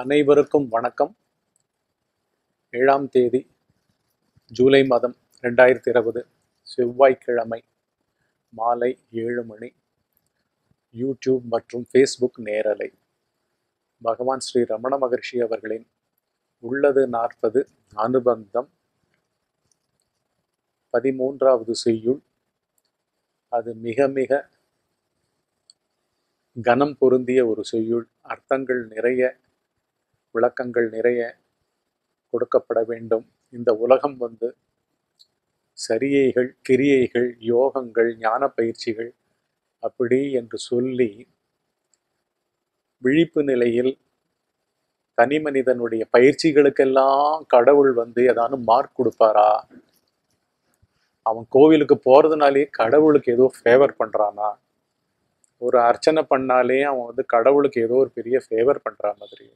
அனைவருக்கும் வணக்கம் ஏழாம் தேதி ஜூலை மாதம் ரெண்டாயிரத்தி இருபது செவ்வாய்க்கிழமை மாலை ஏழு மணி யூடியூப் மற்றும் ஃபேஸ்புக் நேரலை பகவான் ஸ்ரீ ரமண மகர்ஷி அவர்களின் உள்ளது நாற்பது அனுபந்தம் பதிமூன்றாவது செய்யுள் அது மிக மிக கனம் பொருந்திய ஒரு செய்யுள் அர்த்தங்கள் நிறைய விளக்கங்கள் நிறைய கொடுக்கப்பட வேண்டும் இந்த உலகம் வந்து சரியைகள் கிரியைகள் யோகங்கள் ஞான பயிற்சிகள் அப்படி என்று சொல்லி விழிப்பு நிலையில் தனி மனிதனுடைய பயிற்சிகளுக்கெல்லாம் கடவுள் வந்து ஏதானும் மார்க் கொடுப்பாரா அவன் கோவிலுக்கு போறதுனாலேயே கடவுளுக்கு ஏதோ ஃபேவர் பண்றானா ஒரு அர்ச்சனை பண்ணாலே அவன் வந்து கடவுளுக்கு ஏதோ ஒரு பெரிய ஃபேவர் பண்ற மாதிரி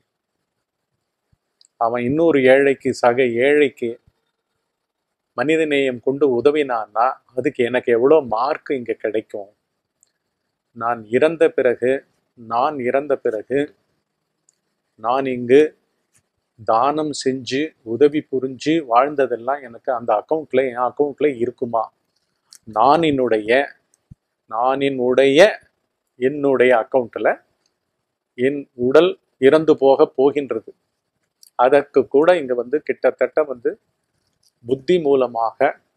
அவன் இன்னொரு ஏழைக்கு சக ஏழைக்கு மனிதநேயம் கொண்டு உதவினான்னா அதுக்கு எனக்கு எவ்வளோ மார்க் இங்க கிடைக்கும் நான் இறந்த பிறகு நான் இறந்த பிறகு நான் இங்கு தானம் செஞ்சு உதவி புரிஞ்சு வாழ்ந்ததெல்லாம் எனக்கு அந்த அக்கௌண்ட்ல என் அக்கௌண்ட்ல இருக்குமா நான் என்னுடைய நான் என்னுடைய என்னுடைய அக்கௌண்ட்ல என் உடல் இறந்து போக போகின்றது அதற்கு கூட இங்க வந்து கிட்டத்தட்ட வந்து புத்தி மூலமாக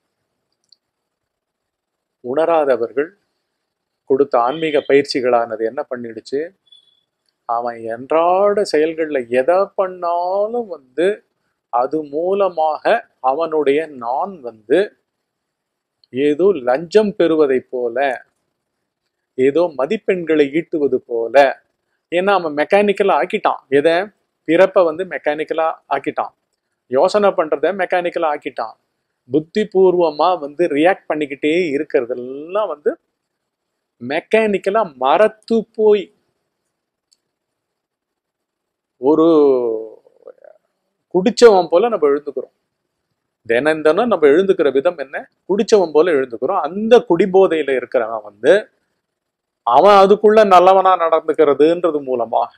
உணராதவர்கள் கொடுத்த ஆன்மீக பயிற்சிகளானது என்ன பண்ணிடுச்சு அவன் அன்றாட செயல்களில் எதை பண்ணாலும் வந்து அது மூலமாக அவனுடைய நான் வந்து ஏதோ லஞ்சம் பெறுவதை போல ஏதோ மதிப்பெண்களை ஈட்டுவது போல ஏன்னா அவன் மெக்கானிக்கலா ஆக்கிட்டான் எதை பிறப்பை வந்து மெக்கானிக்கலா ஆக்கிட்டான் யோசனை பண்றத மெக்கானிக்கலா ஆக்கிட்டான் புத்தி பூர்வமா வந்து ரியாக்ட் பண்ணிக்கிட்டே இருக்கிறதெல்லாம் வந்து மெக்கானிக்கலா மறத்து போய் ஒரு குடிச்சவன் போல நம்ம எழுந்துக்கிறோம் தினம் தினம் நம்ம எழுந்துக்கிற விதம் என்ன குடிச்சவன் போல எழுந்துக்கிறோம் அந்த குடிபோதையில இருக்கிறவன் வந்து அவன் அதுக்குள்ள நல்லவனா நடந்துக்கிறதுன்றது மூலமாக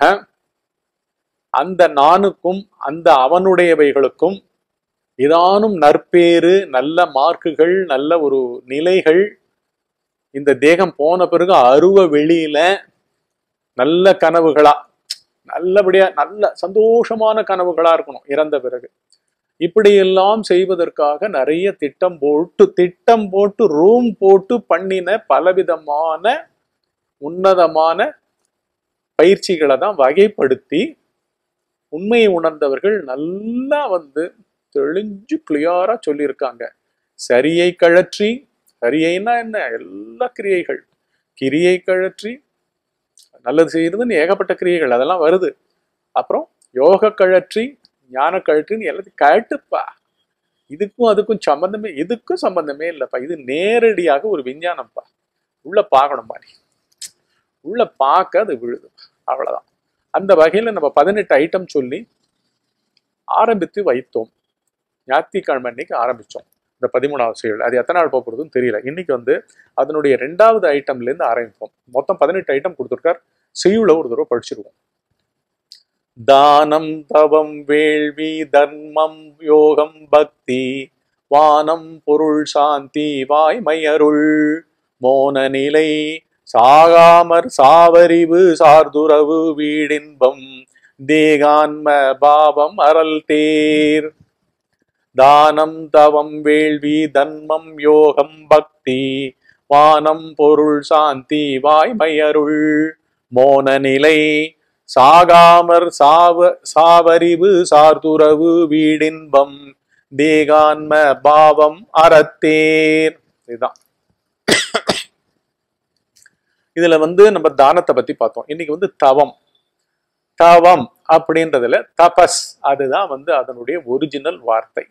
அந்த நானுக்கும் அந்த அவனுடையவைகளுக்கும் ஏதானும் நற்பேறு நல்ல மார்க்குகள் நல்ல ஒரு நிலைகள் இந்த தேகம் போன பிறகு அருவ வெளியில நல்ல கனவுகளா நல்லபடியா நல்ல சந்தோஷமான கனவுகளா இருக்கணும் இறந்த பிறகு இப்படியெல்லாம் செய்வதற்காக நிறைய திட்டம் போட்டு திட்டம் போட்டு ரூம் போட்டு பண்ணின பலவிதமான உன்னதமான பயிற்சிகளை தான் வகைப்படுத்தி உண்மையை உணர்ந்தவர்கள் நல்லா வந்து தெளிஞ்சு கிளியரா சொல்லியிருக்காங்க சரியை கழற்றி சரியைன்னா என்ன எல்லா கிரியைகள் கிரியை கழற்றி நல்லது செய்யறதுன்னு ஏகப்பட்ட கிரியைகள் அதெல்லாம் வருது அப்புறம் யோக கழற்றி ஞான கழற்றின்னு எல்லாத்தையும் கழட்டுப்பா இதுக்கும் அதுக்கும் சம்பந்தமே இதுக்கும் சம்பந்தமே இல்லைப்பா இது நேரடியாக ஒரு விஞ்ஞானம்ப்பா உள்ள பார்க்கணும் பாரு உள்ள பார்க்க அது விழுது அவ்வளவுதான் அந்த வகையில நம்ம பதினெட்டு ஐட்டம் சொல்லி ஆரம்பித்து வைத்தோம் ஞாயிற்றுக்கிழமை அன்னைக்கு ஆரம்பிச்சோம் இந்த பதிமூணாவது செயல் அது எத்தனை நாள் போக போகிறதுன்னு தெரியல இன்னைக்கு வந்து அதனுடைய ரெண்டாவது ஐட்டம்ல இருந்து ஆரம்பிப்போம் மொத்தம் பதினெட்டு ஐட்டம் கொடுத்துருக்கார் செய்யுள ஒரு தடவை படிச்சிருவோம் தானம் தவம் வேள்வி தர்மம் யோகம் பக்தி வானம் பொருள் சாந்தி வாய்மை அருள் மோன நிலை சாகாமற் சாவறிவு சார்துறவு வீடின்பம் தேகான்ம பாவம் அறல் தேர் தானம் தவம் வேள்வி தன்மம் யோகம் பக்தி வானம் பொருள் சாந்தி வாய்மை அருள் மோன நிலை சாகாமற் சாவ சாவறிவு சார்துறவு வீடின்பம் தேகான்ம பாவம் அறத்தேர் இதுதான் இதுல வந்து நம்ம தானத்தை பத்தி பார்த்தோம் இன்னைக்கு வந்து தவம் தவம் அப்படின்றதுல தபஸ் அதுதான் வந்து அதனுடைய ஒரிஜினல் வார்த்தை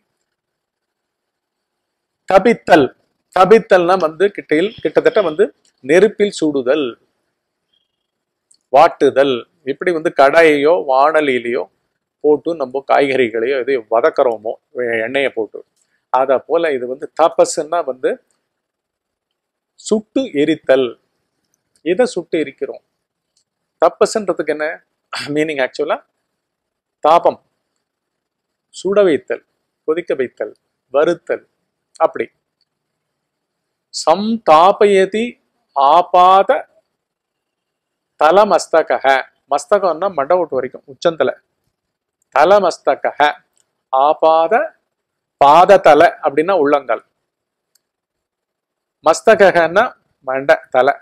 தபித்தல் தபித்தல்னா வந்து கிட்டையில் கிட்டத்தட்ட வந்து நெருப்பில் சூடுதல் வாட்டுதல் இப்படி வந்து கடாயையோ வானலியிலையோ போட்டு நம்ம காய்கறிகளையோ எதையோ வதக்கிறோமோ எண்ணெயை போட்டு அதை போல இது வந்து தபஸ்ன்னா வந்து சுட்டு எரித்தல் எதை சுட்டு எரிக்கிறோம் தபஸ்ன்றதுக்கு என்ன மீனிங் ஆக்சுவலா தாபம் சுட வைத்தல் கொதிக்க வைத்தல் வருத்தல் அப்படி சம்தாபயதி ஆபாத தலமஸ்தக மஸ்தகம்னா மண்டை ஓட்டு வரைக்கும் உச்சந்தல தலமஸ்தக ஆபாத பாததல அப்படின்னா உள்ளங்கால் மஸ்தகன்னா மண்டை தலை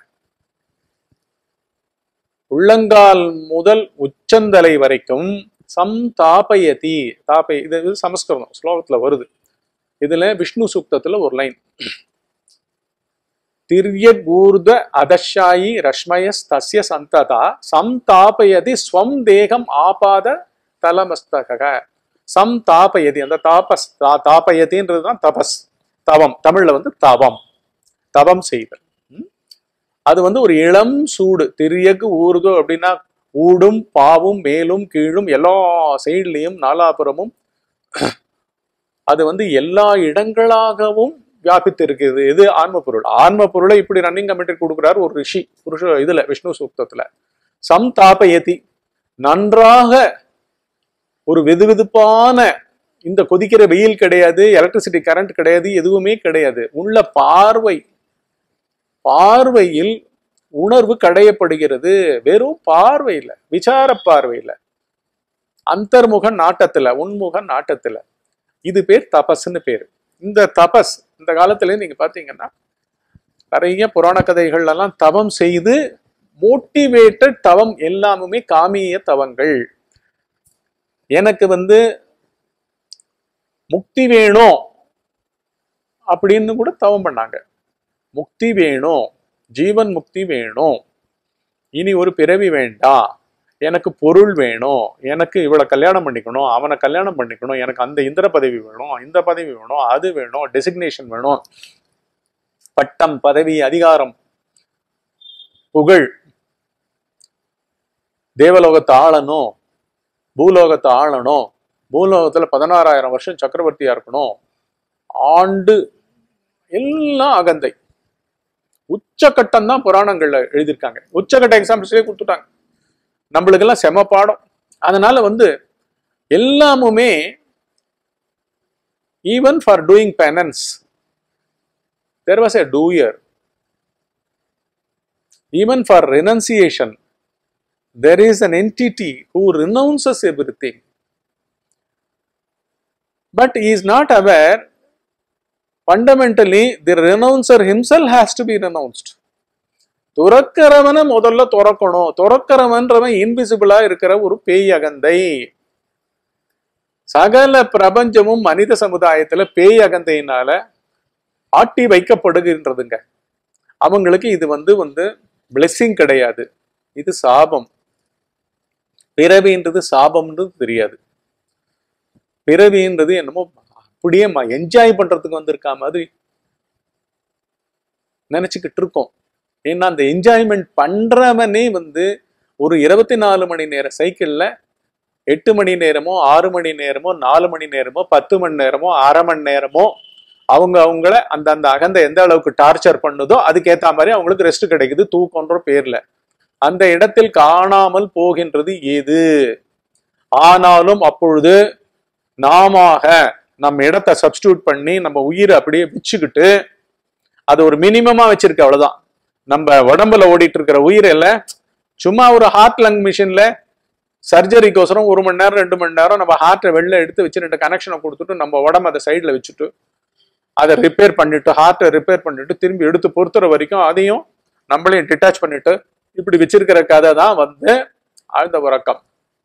உள்ளங்கால் முதல் உச்சந்தலை வரைக்கும் சம் தாபயதி தாபை இது இது சமஸ்கிருதம் ஸ்லோகத்துல வருது இதுல விஷ்ணு சூக்தத்துல ஒரு லைன் திரியகூர்த அதஷாயி ரஷ்மயஸ் தஸ்ய சந்ததா சம் தாபயதி ஸ்வம் தேகம் ஆபாத தலமஸ்தக சம் தாபயதி அந்த தாபஸ் தா- தாபயதின்றது தான் தபஸ் தவம் தமிழ்ல வந்து தவம் தவம் செய்தல் ம்? அது வந்து ஒரு இளம் சூடு திரியக்கு ஊறுதோ அப்படின்னா ஊடும் பாவும் மேலும் கீழும் எல்லா சைட்லயும் நாலாபுறமும் அது வந்து எல்லா இடங்களாகவும் வியாபித்து இருக்குது இது ஆன்ம பொருள் ஆன்ம பொருளை இப்படி ரன்னிங் கமிட்டி கொடுக்குறாரு ஒரு ரிஷி புருஷ இதுல விஷ்ணு சூக்தத்துல சம் தாபயதி நன்றாக ஒரு வெதுவெதுப்பான இந்த கொதிக்கிற வெயில் கிடையாது எலக்ட்ரிசிட்டி கரண்ட் கிடையாது எதுவுமே கிடையாது உள்ள பார்வை பார்வையில் உணர்வு கடையப்படுகிறது வெறும் பார்வையில விசார பார்வையில அந்தர்முக நாட்டத்துல உன்முக நாட்டத்துல இது பேர் தபஸ்ன்னு பேரு இந்த தபஸ் இந்த காலத்துல நீங்க பாத்தீங்கன்னா நிறைய புராண கதைகள் எல்லாம் தவம் செய்து மோட்டிவேட்டட் தவம் எல்லாமுமே காமிய தவங்கள் எனக்கு வந்து முக்தி வேணும் அப்படின்னு கூட தவம் பண்ணாங்க முக்தி வேணும் ஜீவன் முக்தி வேணும் இனி ஒரு பிறவி வேண்டாம் எனக்கு பொருள் வேணும் எனக்கு இவளை கல்யாணம் பண்ணிக்கணும் அவனை கல்யாணம் பண்ணிக்கணும் எனக்கு அந்த இந்திர பதவி வேணும் இந்த பதவி வேணும் அது வேணும் டெசிக்னேஷன் வேணும் பட்டம் பதவி அதிகாரம் புகழ் தேவலோகத்தை ஆளணும் பூலோகத்தை ஆளணும் பூலோகத்துல பதினாறாயிரம் வருஷம் சக்கரவர்த்தியா இருக்கணும் ஆண்டு எல்லாம் அகந்தை உச்சக்கட்டம் தான் புராணங்கள்ல எழுதியிருக்காங்க உச்சக்கட்ட எக்ஸாம்பிள்ஸ்லேயே கொடுத்துட்டாங்க நம்மளுக்கெல்லாம் செம பாடம் அதனால வந்து எல்லாமுமே even for doing penance there was a doer even for renunciation there is an entity who renounces everything but is not aware fundamentally the renouncer himself has to be renounced துறக்கிறவனை முதல்ல துறக்கணும் துறக்கிறவன்றவன் இன்விசிபிளா இருக்கிற ஒரு பேய் அகந்தை சகல பிரபஞ்சமும் மனித சமுதாயத்துல பேய் அகந்தையினால ஆட்டி வைக்கப்படுகின்றதுங்க அவங்களுக்கு இது வந்து வந்து பிளெஸ்ஸிங் கிடையாது இது சாபம் பிறவின்றது சாபம்ன்றது தெரியாது பிறவின்றது என்னமோ அப்படியே என்ஜாய் பண்றதுக்கு வந்திருக்கா மாதிரி நினைச்சுக்கிட்டு இருக்கோம் ஏன்னா அந்த என்ஜாய்மெண்ட் பண்றவனே வந்து ஒரு இருபத்தி நாலு மணி நேர சைக்கிள்ல எட்டு மணி நேரமோ ஆறு மணி நேரமோ நாலு மணி நேரமோ பத்து மணி நேரமோ அரை மணி நேரமோ அவங்க அவங்கள அந்த அந்த அகந்த எந்த அளவுக்கு டார்ச்சர் பண்ணுதோ அதுக்கேத்த மாதிரி அவங்களுக்கு ரெஸ்ட் கிடைக்குது தூக்கம்ன்ற பேர்ல அந்த இடத்தில் காணாமல் போகின்றது எது ஆனாலும் அப்பொழுது நாமாக நம்ம இடத்தை சப்ஸ்டியூட் பண்ணி நம்ம உயிரை அப்படியே வச்சுக்கிட்டு அது ஒரு மினிமமா வச்சிருக்க அவ்வளவுதான் நம்ம உடம்புல ஓடிட்டு இருக்கிற உயிர் இல்ல சும்மா ஒரு ஹார்ட் லங் மிஷின்ல சர்ஜரிக்கோசரம் ஒரு மணி நேரம் ரெண்டு மணி நேரம் நம்ம ஹார்ட்டை வெளில எடுத்து வச்சு ரெண்டு கனெக்ஷனை கொடுத்துட்டு நம்ம உடம்பு அதை சைடில் வச்சுட்டு அதை ரிப்பேர் பண்ணிட்டு ஹார்ட்டை ரிப்பேர் பண்ணிட்டு திரும்பி எடுத்து பொறுத்துற வரைக்கும் அதையும் நம்மளையும் டிட்டாச் பண்ணிட்டு இப்படி வச்சிருக்கிற கதை தான் வந்து ஆழ்ந்த உறக்கம்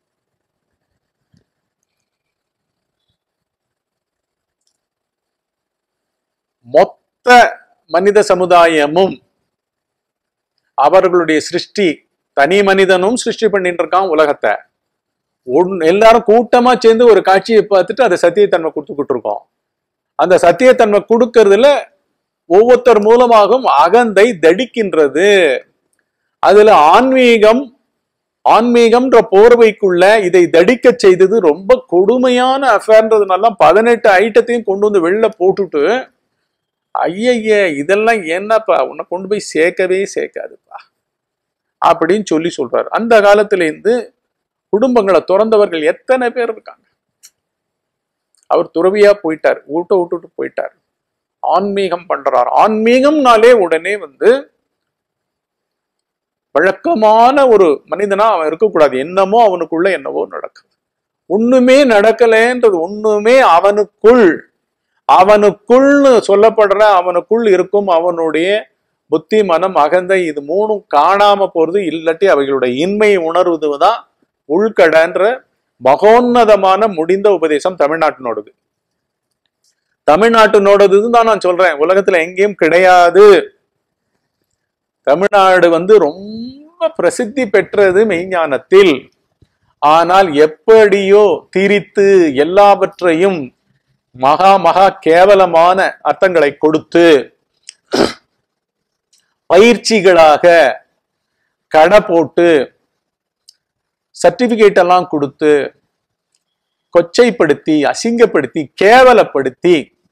மொத்த மனித சமுதாயமும் அவர்களுடைய சிருஷ்டி தனி மனிதனும் சிருஷ்டி பண்ணிட்டு இருக்கான் உலகத்தை ஒன்- எல்லாரும் கூட்டமா சேர்ந்து ஒரு காட்சியை பார்த்துட்டு அதை சத்தியத்தன்மை கொடுத்துக்கிட்டு இருக்கோம் அந்த சத்தியத்தன்மை கொடுக்கறதுல ஒவ்வொருத்தர் மூலமாகவும் அகந்தை தடிக்கின்றது அதுல ஆன்மீகம் ஆன்மீகம்ன்ற போர்வைக்குள்ள இதை தடிக்க செய்தது ரொம்ப கொடுமையான அஃபேர்ன்றதுனால பதினெட்டு ஐட்டத்தையும் கொண்டு வந்து வெளில போட்டுட்டு ஐயய்ய இதெல்லாம் என்னப்பா உன்னை கொண்டு போய் சேர்க்கவே சேர்க்காதுப்பா அப்படின்னு சொல்லி சொல்றாரு அந்த காலத்துல இருந்து குடும்பங்களை துறந்தவர்கள் எத்தனை பேர் இருக்காங்க அவர் துறவியா போயிட்டார் வீட்டை விட்டுட்டு போயிட்டார் ஆன்மீகம் பண்றார் ஆன்மீகம்னாலே உடனே வந்து வழக்கமான ஒரு மனிதனா அவன் இருக்கக்கூடாது என்னமோ அவனுக்குள்ள என்னவோ நடக்குது ஒண்ணுமே நடக்கலைன்றது ஒண்ணுமே அவனுக்குள் அவனுக்குள்னு சொல்லப்படுற அவனுக்குள் இருக்கும் அவனுடைய புத்தி மனம் அகந்தை இது மூணும் காணாம போறது இல்லாட்டி அவைகளுடைய இன்மையை உணர்வதுதான் உள்கடன்ற மகோன்னதமான முடிந்த உபதேசம் தமிழ்நாட்டினோடது தமிழ்நாட்டினோடது தான் நான் சொல்றேன் உலகத்துல எங்கேயும் கிடையாது தமிழ்நாடு வந்து ரொம்ப பிரசித்தி பெற்றது மெய்ஞானத்தில் ஆனால் எப்படியோ திரித்து எல்லாவற்றையும் மகா மகா கேவலமான அர்த்தங்களை கொடுத்து பயிற்சிகளாக கடை போட்டு சர்டிபிகேட் எல்லாம் கொடுத்து கொச்சைப்படுத்தி அசிங்கப்படுத்தி கேவலப்படுத்தி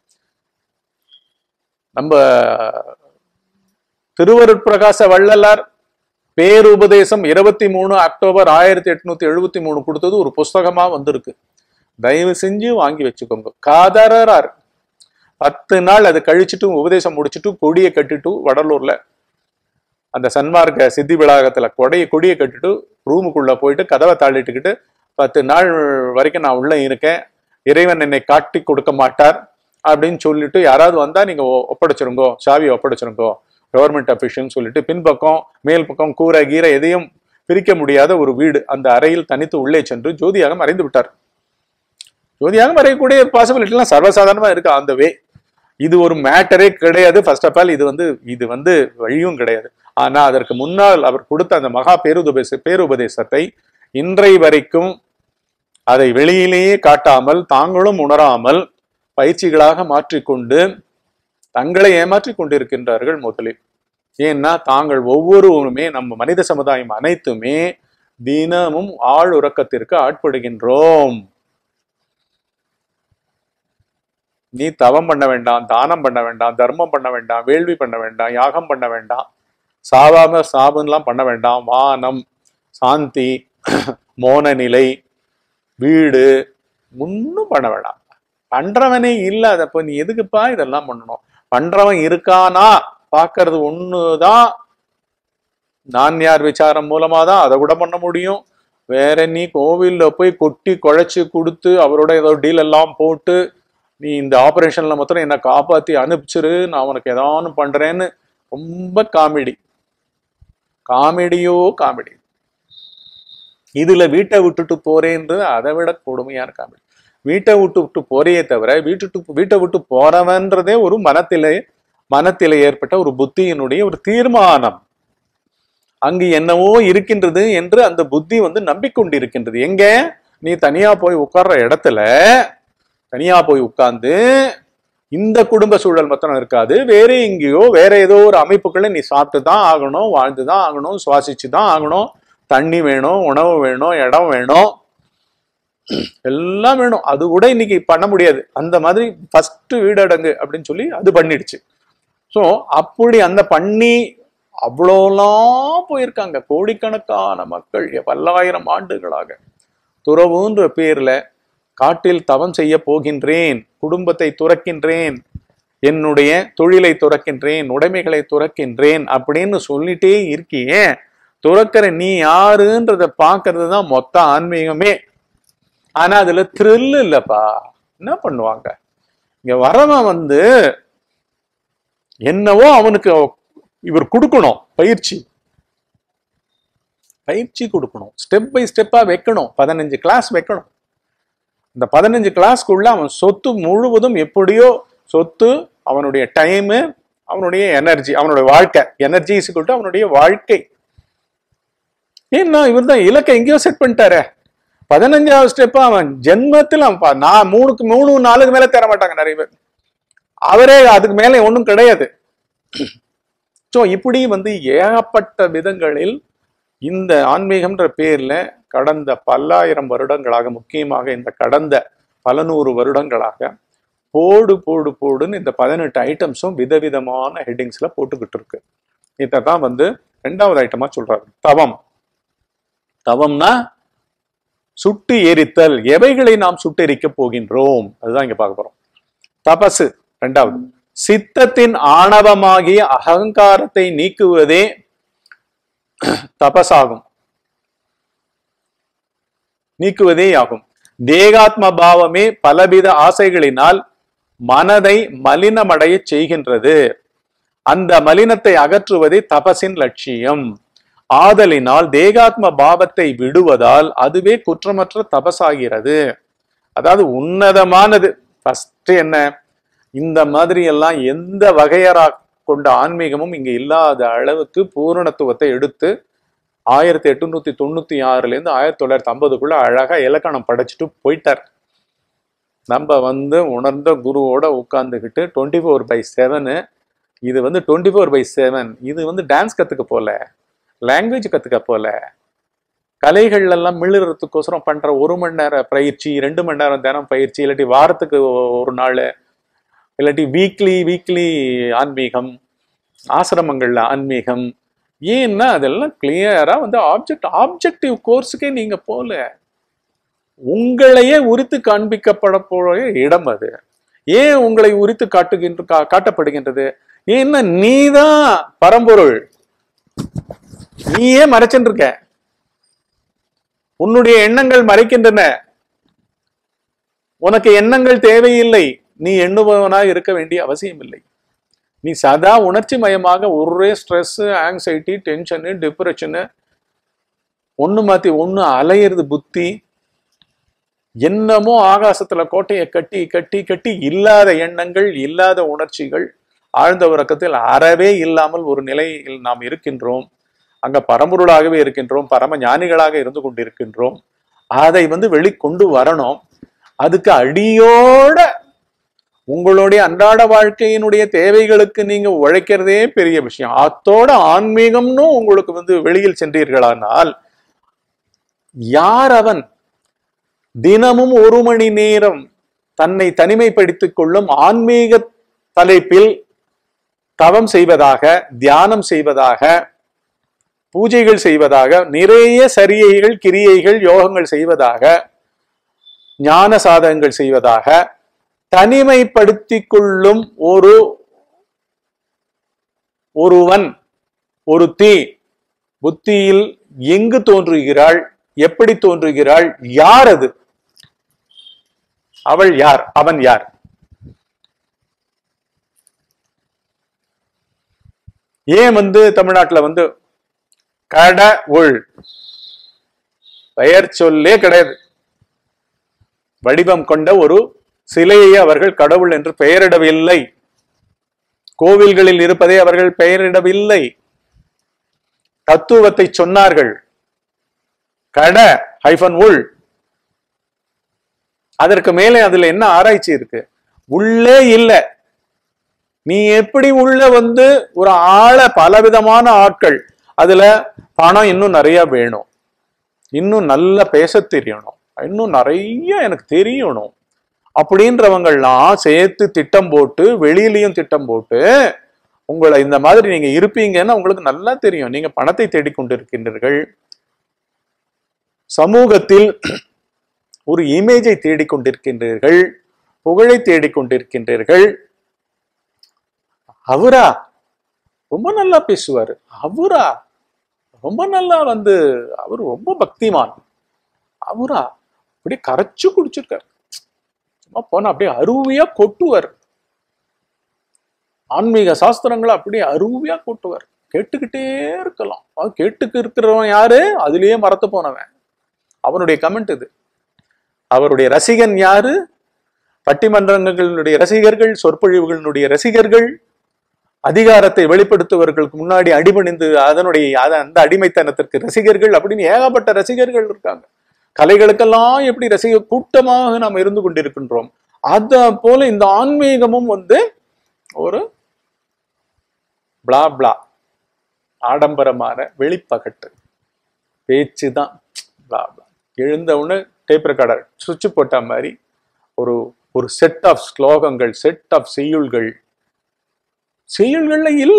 நம்ம திருவருட்பிரகாச வள்ளலார் பேருபதேசம் இருபத்தி மூணு அக்டோபர் ஆயிரத்தி எட்நூத்தி எழுபத்தி மூணு கொடுத்தது ஒரு புஸ்தகமா வந்திருக்கு தயவு செஞ்சு வாங்கி வச்சுக்கோங்க காதறார் பத்து நாள் அதை கழிச்சுட்டு உபதேசம் முடிச்சுட்டு கொடியை கட்டிட்டு வடலூர்ல அந்த சன்மார்க்க சித்தி விளாகத்துல கொடைய கொடியை கட்டிட்டு ரூமுக்குள்ள போயிட்டு கதவை தாளிட்டுக்கிட்டு பத்து நாள் வரைக்கும் நான் உள்ள இருக்கேன் இறைவன் என்னை காட்டி கொடுக்க மாட்டார் அப்படின்னு சொல்லிட்டு யாராவது வந்தா நீங்க ஒ- ஒப்படைச்சிருங்கோ சாவியை ஒப்படைச்சிருங்கோ கவர்மெண்ட் அபிஷியல்னு சொல்லிட்டு பின்பக்கம் மேல் பக்கம் கூரை கீரை எதையும் பிரிக்க முடியாத ஒரு வீடு அந்த அறையில் தனித்து உள்ளே சென்று ஜோதியாக மறைந்து விட்டார் ஜோதியாக மறையக்கூடிய பாசிபிலிட்டிலாம் சர்வசாதாரணமா இருக்கு அந்த வே இது ஒரு மேட்டரே கிடையாது ஃபர்ஸ்ட் ஆஃப் ஆல் இது வந்து இது வந்து வழியும் கிடையாது ஆனா அதற்கு முன்னால் அவர் கொடுத்த அந்த மகா பேருபதேச பேருபதேசத்தை இன்றை வரைக்கும் அதை வெளியிலேயே காட்டாமல் தாங்களும் உணராமல் பயிற்சிகளாக மாற்றிக்கொண்டு தங்களை ஏமாற்றிக் கொண்டிருக்கின்றார்கள் முதலில் ஏன்னா தாங்கள் ஒவ்வொருவருமே நம்ம மனித சமுதாயம் அனைத்துமே தினமும் ஆள் உறக்கத்திற்கு ஆட்படுகின்றோம் நீ தவம் பண்ண வேண்டாம் தானம் பண்ண வேண்டாம் தர்மம் பண்ண வேண்டாம் வேள்வி பண்ண வேண்டாம் யாகம் பண்ண வேண்டாம் சாவாம சாபம்லாம் பண்ண வேண்டாம் வானம் சாந்தி மோன நிலை வீடு ஒன்றும் பண்ண வேண்டாம் பண்றவனே இல்லை அதப்போ நீ எதுக்குப்பா இதெல்லாம் பண்ணணும் பண்றவன் இருக்கானா பார்க்கறது ஒண்ணுதான் நான் யார் விசாரம் மூலமா தான் அதை கூட பண்ண முடியும் வேற நீ கோவில்ல போய் கொட்டி குழைச்சு கொடுத்து அவரோட ஏதோ டீல் எல்லாம் போட்டு நீ இந்த ஆபரேஷன்ல மாத்திரம் என்னை காப்பாத்தி அனுப்பிச்சிரு நான் உனக்கு ஏதாவது பண்றேன்னு ரொம்ப காமெடி காமெடியோ காமெடி இதுல வீட்டை விட்டுட்டு போறேன்றது அதை விட கொடுமையான காமெடி வீட்டை விட்டு விட்டு போறையே தவிர வீட்டுட்டு வீட்டை விட்டு போறவன்றதே ஒரு மனத்திலே மனத்திலே ஏற்பட்ட ஒரு புத்தியினுடைய ஒரு தீர்மானம் அங்கு என்னவோ இருக்கின்றது என்று அந்த புத்தி வந்து நம்பிக்கொண்டிருக்கின்றது எங்க நீ தனியா போய் உட்கார்ற இடத்துல தனியா போய் உட்கார்ந்து இந்த குடும்ப சூழல் மாத்திரம் இருக்காது வேற எங்கேயோ வேற ஏதோ ஒரு அமைப்புகளை நீ சாப்பிட்டு தான் ஆகணும் வாழ்ந்து தான் ஆகணும் சுவாசிச்சு தான் ஆகணும் தண்ணி வேணும் உணவு வேணும் இடம் வேணும் எல்லாம் வேணும் அது கூட இன்னைக்கு பண்ண முடியாது அந்த மாதிரி ஃபர்ஸ்ட் வீடடங்கு அப்படின்னு சொல்லி அது பண்ணிடுச்சு ஸோ அப்படி அந்த பண்ணி அவ்வளோலாம் போயிருக்காங்க கோடிக்கணக்கான மக்கள் பல்லாயிரம் ஆண்டுகளாக துறவுன்ற பேர்ல காட்டில் தவம் செய்ய போகின்றேன் குடும்பத்தை துறக்கின்றேன் என்னுடைய தொழிலை துறக்கின்றேன் உடைமைகளை துறக்கின்றேன் அப்படின்னு சொல்லிட்டே இருக்கியே துறக்கிற நீ யாருன்றத பாக்குறது தான் மொத்த ஆன்மீகமே ஆனா அதுல த்ரில் இல்லப்பா என்ன பண்ணுவாங்க இங்க வரவன் வந்து என்னவோ அவனுக்கு இவர் கொடுக்கணும் பயிற்சி பயிற்சி கொடுக்கணும் ஸ்டெப் பை ஸ்டெப்பா வைக்கணும் பதினஞ்சு கிளாஸ் வைக்கணும் இந்த பதினஞ்சு கிளாஸ்க்குள்ள அவன் சொத்து முழுவதும் எப்படியோ சொத்து அவனுடைய டைமு அவனுடைய எனர்ஜி அவனுடைய வாழ்க்கை எனர்ஜி இசுக்கிட்டு அவனுடைய வாழ்க்கை ஏன்னா இவர் தான் இலக்கை எங்கேயோ செட் பண்ணிட்டாரே பதினஞ்சாவது ஸ்டெப் அவன் ஜென்மத்தில் அவன் பா- நான் மூணுக்கு மூணு நாலுக்கு மேல தர மாட்டாங்க நிறைய பேர் அவரே அதுக்கு மேல ஒண்ணும் கிடையாது ஸோ இப்படி வந்து ஏகப்பட்ட விதங்களில் இந்த ஆன்மீகம்ன்ற பேர்ல கடந்த பல்லாயிரம் வருடங்களாக முக்கியமாக இந்த கடந்த பல நூறு வருடங்களாக போடு போடு போடுன்னு இந்த பதினெட்டு ஐட்டம்ஸும் விதவிதமான ஹெட்டிங்ஸ்ல போட்டுக்கிட்டு இருக்கு இதை தான் வந்து ரெண்டாவது ஐட்டமா சொல்றாரு தவம் தவம்னா சுட்டு எரித்தல் எவைகளை நாம் சுட்டெரிக்க போகின்றோம் அதுதான் இங்க பார்க்க போறோம் தபசு ரெண்டாவது சித்தத்தின் ஆணவமாகிய அகங்காரத்தை நீக்குவதே தபசாகும் நீக்குவதே ஆகும் தேகாத்ம பாவமே பலவித ஆசைகளினால் மனதை மலினமடைய செய்கின்றது அந்த மலினத்தை அகற்றுவதே தபசின் லட்சியம் ஆதலினால் தேகாத்ம பாவத்தை விடுவதால் அதுவே குற்றமற்ற தபசாகிறது அதாவது உன்னதமானது ஃபர்ஸ்ட் என்ன இந்த மாதிரி எல்லாம் எந்த வகையரா கொண்ட ஆன்மீகமும் இங்க இல்லாத அளவுக்கு பூரணத்துவத்தை எடுத்து ஆயிரத்தி எட்டுநூத்தி தொண்ணூத்தி ஆறுல இருந்து ஆயிரத்தி தொள்ளாயிரத்தி ஐம்பதுக்குள்ள அழகா இலக்கணம் படைச்சிட்டு போயிட்டார் நம்ம வந்து உணர்ந்த குருவோட உட்கார்ந்துக்கிட்டு டுவெண்ட்டி ஃபோர் பை செவனு இது வந்து டுவெண்ட்டி ஃபோர் பை செவன் இது வந்து டான்ஸ் கத்துக்க போல லாங்குவேஜ் கத்துக்க போல கலைகள் எல்லாம் மிளறதுக்கோசரம் பண்ற ஒரு மணி நேர பயிற்சி ரெண்டு மணி நேரம் தினம் பயிற்சி இல்லாட்டி வாரத்துக்கு ஒ- ஒரு நாள் இல்லாட்டி வீக்லி வீக்லி ஆன்மீகம் ஆசிரமங்கள்ல ஆன்மீகம் ஏன்னா அதெல்லாம் கிளியரா வந்து ஆப்ஜெக்ட் ஆப்ஜெக்டிவ் கோர்ஸுக்கே நீங்க போல உங்களையே உரித்து காண்பிக்கப்பட போற இடம் அது ஏன் உங்களை உரித்து காட்டுகின்ற கா- காட்டப்படுகின்றது ஏன்னா நீதான் பரம்பொருள் நீயே மறைச்சுட்டு இருக்க உன்னுடைய எண்ணங்கள் மறைக்கின்றன உனக்கு எண்ணங்கள் தேவையில்லை நீ எண்ணுபவனா இருக்க வேண்டிய அவசியம் இல்லை நீ சதா உணர்ச்சி மயமாக ஒரே ஸ்ட்ரெஸ் ஆங்ஸைட்டி டென்ஷனு டிப்ரெஷனு ஒண்ணு மாத்தி ஒண்ணு அலையிறது புத்தி என்னமோ ஆகாசத்துல கோட்டையை கட்டி கட்டி கட்டி இல்லாத எண்ணங்கள் இல்லாத உணர்ச்சிகள் ஆழ்ந்த உறக்கத்தில் அறவே இல்லாமல் ஒரு நிலையில் நாம் இருக்கின்றோம் அங்க பரம்பொருளாகவே இருக்கின்றோம் பரம ஞானிகளாக இருந்து கொண்டிருக்கின்றோம் அதை வந்து வெளிக்கொண்டு வரணும் அதுக்கு அடியோட உங்களுடைய அன்றாட வாழ்க்கையினுடைய தேவைகளுக்கு நீங்க உழைக்கிறதே பெரிய விஷயம் அத்தோட ஆன்மீகம்னு உங்களுக்கு வந்து வெளியில் சென்றீர்களானால் யார் அவன் தினமும் ஒரு மணி நேரம் தன்னை தனிமைப்படுத்திக் கொள்ளும் ஆன்மீக தலைப்பில் தவம் செய்வதாக தியானம் செய்வதாக பூஜைகள் செய்வதாக நிறைய சரியைகள் கிரியைகள் யோகங்கள் செய்வதாக ஞான சாதகங்கள் செய்வதாக தனிமைப்படுத்திக் கொள்ளும் ஒரு ஒருவன் ஒருத்தி புத்தியில் எங்கு தோன்றுகிறாள் எப்படி தோன்றுகிறாள் யார் அது அவள் யார் அவன் யார் ஏன் வந்து தமிழ்நாட்டுல வந்து கடவுள் பெயர் சொல்லே கிடையாது வடிவம் கொண்ட ஒரு சிலையை அவர்கள் கடவுள் என்று பெயரிடவில்லை கோவில்களில் இருப்பதை அவர்கள் பெயரிடவில்லை தத்துவத்தை சொன்னார்கள் கட ஹைஃபன் உள் அதற்கு மேலே அதுல என்ன ஆராய்ச்சி இருக்கு உள்ளே இல்ல நீ எப்படி உள்ள வந்து ஒரு ஆள பலவிதமான ஆட்கள் அதுல பணம் இன்னும் நிறைய வேணும் இன்னும் நல்லா பேச தெரியணும் இன்னும் நிறைய எனக்கு தெரியணும் அப்படின்றவங்கெல்லாம் சேர்த்து திட்டம் போட்டு வெளியிலயும் திட்டம் போட்டு உங்களை இந்த மாதிரி நீங்க இருப்பீங்கன்னு உங்களுக்கு நல்லா தெரியும் நீங்க பணத்தை தேடிக்கொண்டிருக்கின்றீர்கள் சமூகத்தில் ஒரு இமேஜை தேடிக்கொண்டிருக்கின்றீர்கள் புகழை தேடிக்கொண்டிருக்கின்றீர்கள் அவரா ரொம்ப நல்லா பேசுவாரு அவரா ரொம்ப நல்லா வந்து அவர் ரொம்ப பக்திமான் அவரா அப்படியே கரைச்சு குடிச்சிருக்காரு சும்மா போனா அப்படியே அருவியா கொட்டுவார் ஆன்மீக சாஸ்திரங்களை அப்படியே அருவியா கொட்டுவார் கேட்டுக்கிட்டே இருக்கலாம் அது கேட்டுக்கு இருக்கிறவன் யாரு அதுலயே மறத்து போனவன் அவனுடைய கமெண்ட் இது அவருடைய ரசிகன் யாரு பட்டிமன்றங்களுடைய ரசிகர்கள் சொற்பொழிவுகளுடைய ரசிகர்கள் அதிகாரத்தை வெளிப்படுத்துவர்களுக்கு முன்னாடி அடிபணிந்து அதனுடைய அத- அந்த அடிமைத்தனத்திற்கு ரசிகர்கள் அப்படின்னு ஏகப்பட்ட ரசிகர்கள் இருக்காங்க கலைகளுக்கெல்லாம் எப்படி ரசிக கூட்டமாக நாம் இருந்து கொண்டிருக்கின்றோம் அத போல இந்த ஆன்மீகமும் வந்து ஒரு பிளா பிளா ஆடம்பரமான வெளிப்பகட்டு பேச்சு தான் பிளா பிளா எழுந்த உடனே டேப் ரெக்கார்டர் சுவிட்ச் போட்ட மாதிரி ஒரு ஒரு செட் ஆஃப் ஸ்லோகங்கள் செட் ஆஃப் செய்யுள்கள் செய்யுள்கள்ல இல்ல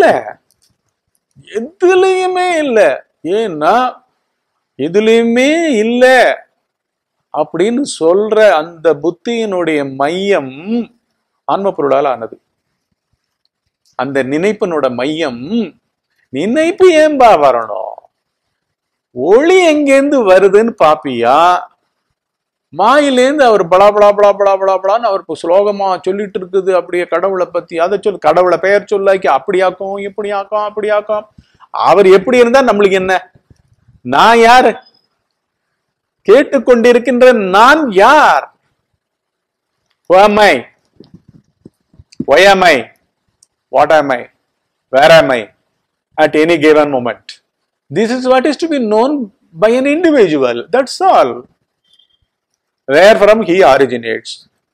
எதுலயுமே இல்ல ஏன்னா எதுலயுமே இல்ல அப்படின்னு சொல்ற அந்த புத்தியினுடைய மையம் ஆன்ம பொருளால் ஆனது அந்த நினைப்பினோட மையம் நினைப்பு ஏன்பா வரணும் ஒளி எங்கேருந்து வருதுன்னு பாப்பியா மாயிலேருந்து அவர் பலா பலா பலா பலா பலா பலான்னு அவர் இப்போ ஸ்லோகமா சொல்லிட்டு இருக்குது அப்படியே கடவுளை பத்தி அதை சொல்லு கடவுளை பெயர் சொல்லாக்கி அப்படியாக்கும் இப்படியாக்கும் அப்படியாக்கும் அவர் எப்படி இருந்தா நம்மளுக்கு என்ன நான் யாரு கேட்டுக்கொண்டிருக்கின்ற நான் யார் Who am I? Why am I? What am I? Where am I? At any given moment. This is what is to be known by an individual. That's all. Where from he originates.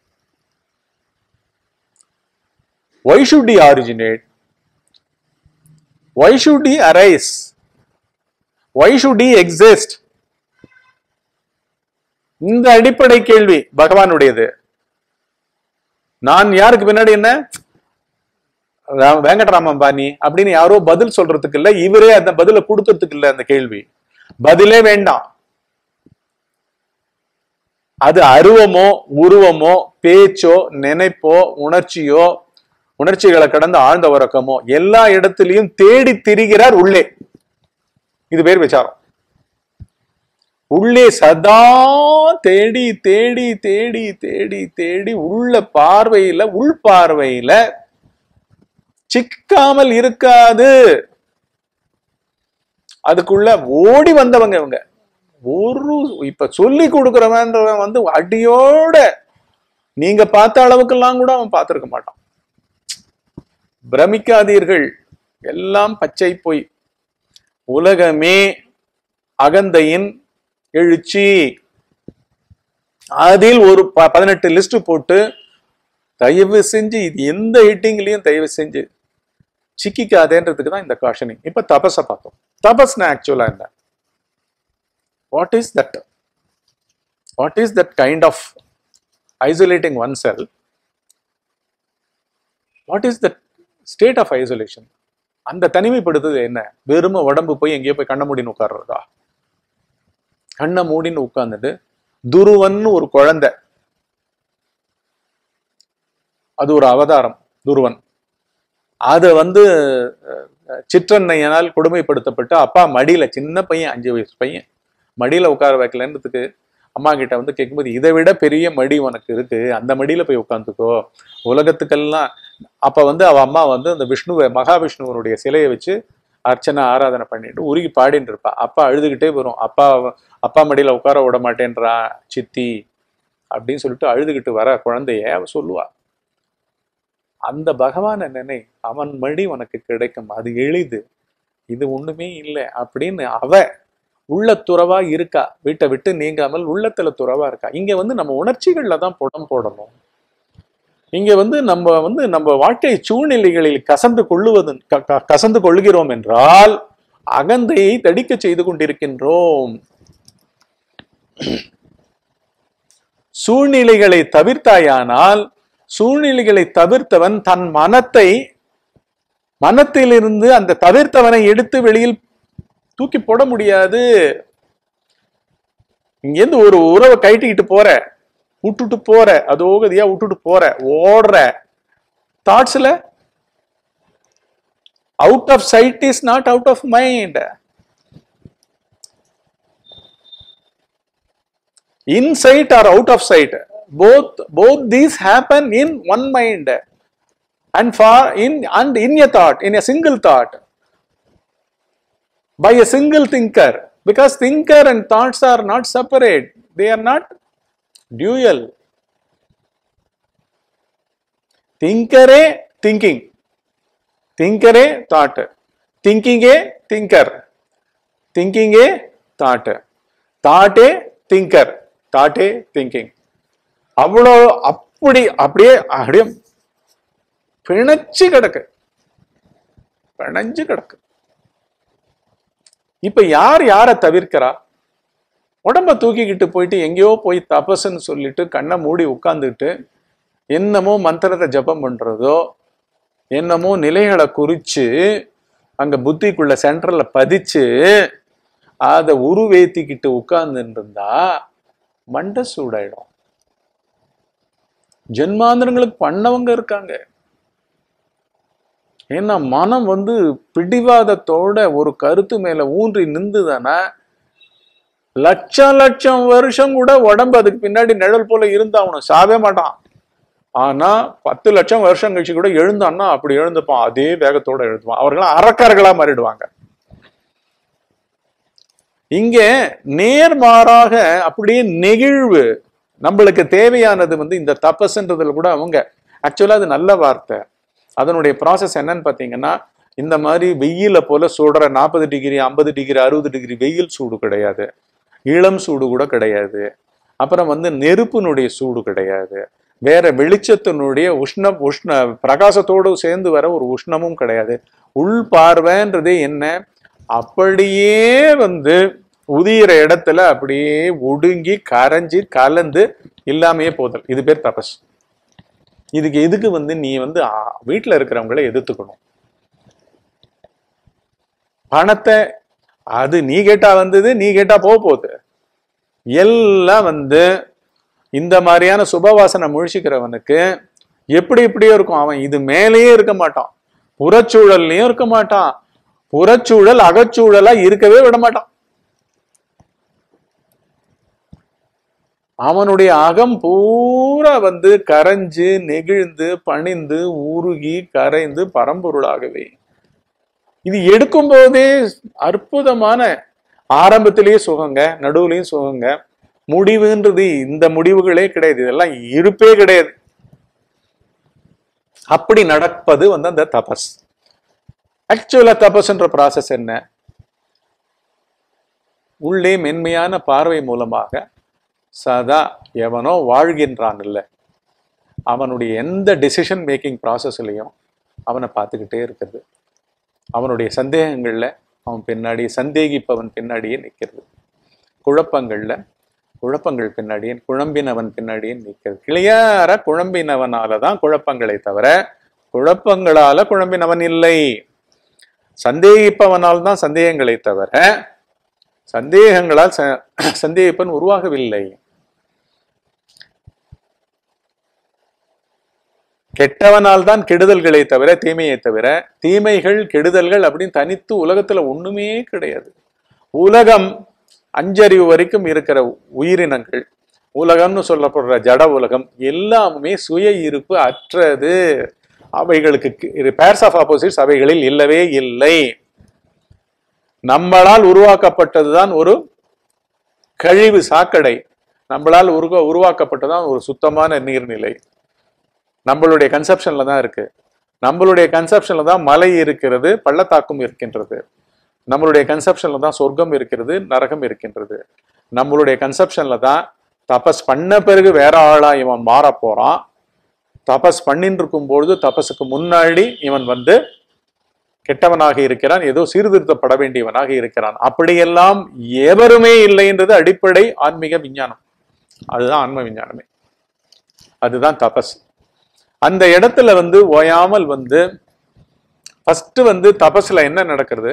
Why should he originate? Why should he arise? Why should he exist? இந்த அடிப்படை கேள்வி பகவானுடையது நான் யாருக்கு பின்னாடி என்ன ரா- வெங்கட்ராமன் பாணி அப்படின்னு யாரோ பதில் சொல்றதுக்கு இல்ல இவரே அந்த பதில கொடுக்கறதுக்கு இல்ல அந்த கேள்வி பதிலே வேண்டாம் அது அருவமோ உருவமோ பேச்சோ நினைப்போ உணர்ச்சியோ உணர்ச்சிகளை கடந்த ஆழ்ந்த உறக்கமோ எல்லா இடத்திலையும் தேடி திரிகிறார் உள்ளே இது பேர் விசாரம் உள்ளே சதா தேடி தேடி தேடி தேடி தேடி உள்ள பார்வையில உள் பார்வையில சிக்காமல் இருக்காது அதுக்குள்ள ஓடி வந்தவங்க இவங்க ஒரு இப்ப சொல்லி கொடுக்கிறவன்றவன் வந்து அடியோட நீங்க பார்த்த அளவுக்கெல்லாம் கூட அவன் பார்த்திருக்க மாட்டான் பிரமிக்காதீர்கள் எல்லாம் பச்சை பொய் உலகமே அகந்தையின் எழுச்சி அதில் ஒரு ப- பதினெட்டு லிஸ்ட் போட்டு தயவு செஞ்சு இது எந்த ஹிட்டிங்லயும் தயவு செஞ்சு சிக்கிக்காதேன்றதுக்கு தான் இந்த காஷனிங் இப்ப தபஸ பார்த்தோம் தபஸ்னா ஆக்சுவலா என்ன what is that what is that kind of isolating oneself what is that state of isolation அந்த தனிமைப்படுத்துது என்ன வெறும உடம்பு போய் எங்கேயோ போய் கண்ண மூடின்னு உட்கார்றதா கண்ணை மூடின்னு உட்கார்ந்துட்டு துருவன்னு ஒரு குழந்தை அது ஒரு அவதாரம் துருவன் அது வந்து அஹ், சிற்றன்னையனால் கொடுமைப்படுத்தப்பட்டு அப்பா மடியில சின்ன பையன் அஞ்சு வயசு பையன் மடியில உட்கார வைக்கலன்றதுக்கு அம்மா கிட்ட வந்து கேட்கும்போது இதை விட பெரிய மடி உனக்கு இருக்கு அந்த மடியில போய் உட்காந்துக்கோ உலகத்துக்கெல்லாம் அப்ப வந்து அவ அம்மா வந்து அந்த விஷ்ணுவை மகாவிஷ்ணுவனுடைய சிலையை வச்சு அர்ச்சனை ஆராதனை பண்ணிட்டு உருகி பாடின்னு இருப்பா அப்பா அழுதுகிட்டே வரும் அப்பா அப்பா மடியில உட்கார விட மாட்டேன்றா சித்தி அப்படின்னு சொல்லிட்டு அழுதுகிட்டு வர குழந்தைய அவ சொல்லுவா அந்த பகவானை நினை அவன் மடி உனக்கு கிடைக்கும் அது எளிது இது ஒண்ணுமே இல்லை அப்படின்னு அவ உள்ள துறவா இருக்கா வீட்டை விட்டு நீங்காமல் உள்ளத்துல துறவா இருக்கா இங்க வந்து நம்ம உணர்ச்சிகள்ல தான் புடம் போடணும் இங்க வந்து நம்ம வந்து நம்ம வாழ்க்கை சூழ்நிலைகளில் கசந்து கொள்ளுவது க- க- கசந்து கொள்கிறோம் என்றால் அகந்தையை தடிக்க செய்து கொண்டிருக்கின்றோம் சூழ்நிலைகளை தவிர்த்தாயானால் சூழ்நிலைகளை தவிர்த்தவன் தன் மனத்தை மனத்திலிருந்து அந்த தவிர்த்தவனை எடுத்து வெளியில் தூக்கி போட முடியாது இங்கேருந்து ஒரு உறவை கைட்டிக்கிட்டு போற விட்டுட்டு போற அதோகதியா விட்டுட்டு போற ஓடுற தாட்ஸ்ல out of sight is not out of mind insight or out of sight both both these happen in one mind and for in and in a thought in a single thought by a single thinker because thinker and thoughts are not separate they are not dual thinker a thinking thinker a thought thinking a thinker thinking a thought thought a thinker thought a thinking அவ்வளோ அப்படி அப்படியே அப்படியே பிணைச்சு கிடக்கு பிணைஞ்சு கிடக்கு இப்ப யார் யாரை தவிர்க்கிறா உடம்ப தூக்கிக்கிட்டு போயிட்டு எங்கேயோ போய் தபசுன்னு சொல்லிட்டு கண்ணை மூடி உட்கார்ந்துட்டு என்னமோ மந்திரத்தை ஜெபம் பண்றதோ என்னமோ நிலைகளை குறிச்சு அங்க புத்திக்குள்ள சென்டர்ல பதிச்சு அதை உருவேத்திக்கிட்டு உட்கார்ந்துட்டு இருந்தா மண்டை சூடாயிடும் ஜென்மாந்திரங்களுக்கு பண்ணவங்க இருக்காங்க ஏன்னா மனம் வந்து பிடிவாதத்தோட ஒரு கருத்து மேல ஊன்றி நின்றுதானா லட்சம் லட்சம் வருஷம் கூட உடம்பு அதுக்கு பின்னாடி நிழல் போல இருந்தாகணும் சாவே மாட்டான் ஆனா பத்து லட்சம் வருஷம் கழிச்சு கூட எழுந்தான்னா அப்படி எழுந்துப்பான் அதே வேகத்தோட எழுதுவான் அவர்களாம் அறக்காரர்களா மாறிடுவாங்க இங்க நேர்மாறாக அப்படியே நெகிழ்வு நம்மளுக்கு தேவையானது வந்து இந்த தபஸ்ன்றதுல கூட அவங்க ஆக்சுவலா அது நல்ல வார்த்தை அதனுடைய ப்ராசஸ் என்னன்னு பார்த்தீங்கன்னா இந்த மாதிரி வெயில போல சுடுற நாற்பது டிகிரி ஐம்பது டிகிரி அறுபது டிகிரி வெயில் சூடு கிடையாது இளம் சூடு கூட கிடையாது அப்புறம் வந்து நெருப்பினுடைய சூடு கிடையாது வேற வெளிச்சத்தினுடைய உஷ்ண உஷ்ண பிரகாசத்தோடு சேர்ந்து வர ஒரு உஷ்ணமும் கிடையாது உள் பார்வைன்றதே என்ன அப்படியே வந்து உதியிற இடத்துல அப்படியே ஒடுங்கி கரைஞ்சி கலந்து இல்லாமையே போதல் இது பேர் தபஸ் இதுக்கு எதுக்கு வந்து நீ வந்து ஆ, வீட்டுல இருக்கிறவங்கள எதிர்த்துக்கணும் பணத்தை அது நீ கேட்டா வந்தது நீ கேட்டா போக போகுது எல்லாம் வந்து இந்த மாதிரியான சுபவாசனை முழிச்சுக்கிறவனுக்கு எப்படி இப்படியோ இருக்கும் அவன் இது மேலேயே இருக்க மாட்டான் புறச்சூழல்லையும் இருக்க மாட்டான் புறச்சூழல் அகச்சூழலா இருக்கவே விட மாட்டான் அவனுடைய அகம் பூரா வந்து கரைஞ்சு நெகிழ்ந்து பணிந்து உருகி கரைந்து பரம்பொருளாகவே இது எடுக்கும் போதே அற்புதமான ஆரம்பத்திலேயே சுகங்க நடுவுலயும் சுகங்க முடிவுன்றது இந்த முடிவுகளே கிடையாது இதெல்லாம் இருப்பே கிடையாது அப்படி நடப்பது வந்து அந்த தபஸ் ஆக்சுவலா தபஸ்ன்ற ப்ராசஸ் என்ன உள்ளே மென்மையான பார்வை மூலமாக சதா எவனோ வாழ்கின்றான் இல்ல அவனுடைய எந்த டெசிஷன் மேக்கிங் ப்ராசஸ்லையும் அவனை பார்த்துக்கிட்டே இருக்கிறது அவனுடைய சந்தேகங்கள்ல அவன் பின்னாடி சந்தேகிப்பவன் பின்னாடியே நிற்கிறது குழப்பங்கள்ல குழப்பங்கள் பின்னாடியே குழம்பினவன் பின்னாடியே நிற்கிறது கிளியார குழம்பினவனால தான் குழப்பங்களை தவிர குழப்பங்களால குழம்பினவன் இல்லை சந்தேகிப்பவனால் தான் சந்தேகங்களை தவிர சந்தேகங்களால் ச- சந்தேகிப்பன் உருவாகவில்லை கெட்டவனால் தான் கெடுதல்களை தவிர தீமையை தவிர தீமைகள் கெடுதல்கள் அப்படின்னு தனித்து உலகத்துல ஒண்ணுமே கிடையாது உலகம் அஞ்சறிவு வரைக்கும் இருக்கிற உயிரினங்கள் உலகம்னு சொல்லப்படுற ஜட உலகம் எல்லாமே சுய இருப்பு அற்றது அவைகளுக்கு பேர்ஸ் ஆஃப் ஆப்போசிட்ஸ் அவைகளில் இல்லவே இல்லை நம்மளால் உருவாக்கப்பட்டதுதான் ஒரு கழிவு சாக்கடை நம்மளால் உருவ உருவாக்கப்பட்டதுதான் ஒரு சுத்தமான நீர்நிலை நம்மளுடைய கன்செப்ஷன்ல தான் இருக்கு நம்மளுடைய கன்செப்ஷன்ல தான் மலை இருக்கிறது பள்ளத்தாக்கும் இருக்கின்றது நம்மளுடைய கன்செப்ஷன்ல தான் சொர்க்கம் இருக்கிறது நரகம் இருக்கின்றது நம்மளுடைய கன்செப்ஷன்ல தான் தபஸ் பண்ண பிறகு வேற ஆளா இவன் மாற போறான் தபஸ் பண்ணின்னு இருக்கும் பொழுது தபஸுக்கு முன்னாடி இவன் வந்து கெட்டவனாக இருக்கிறான் ஏதோ சீர்திருத்தப்பட வேண்டியவனாக இருக்கிறான் அப்படியெல்லாம் எவருமே இல்லைன்றது அடிப்படை ஆன்மீக விஞ்ஞானம் அதுதான் ஆன்ம விஞ்ஞானமே அதுதான் தபஸ் அந்த இடத்துல வந்து ஓயாமல் வந்து ஃபர்ஸ்ட் வந்து தபஸ்ல என்ன நடக்கிறது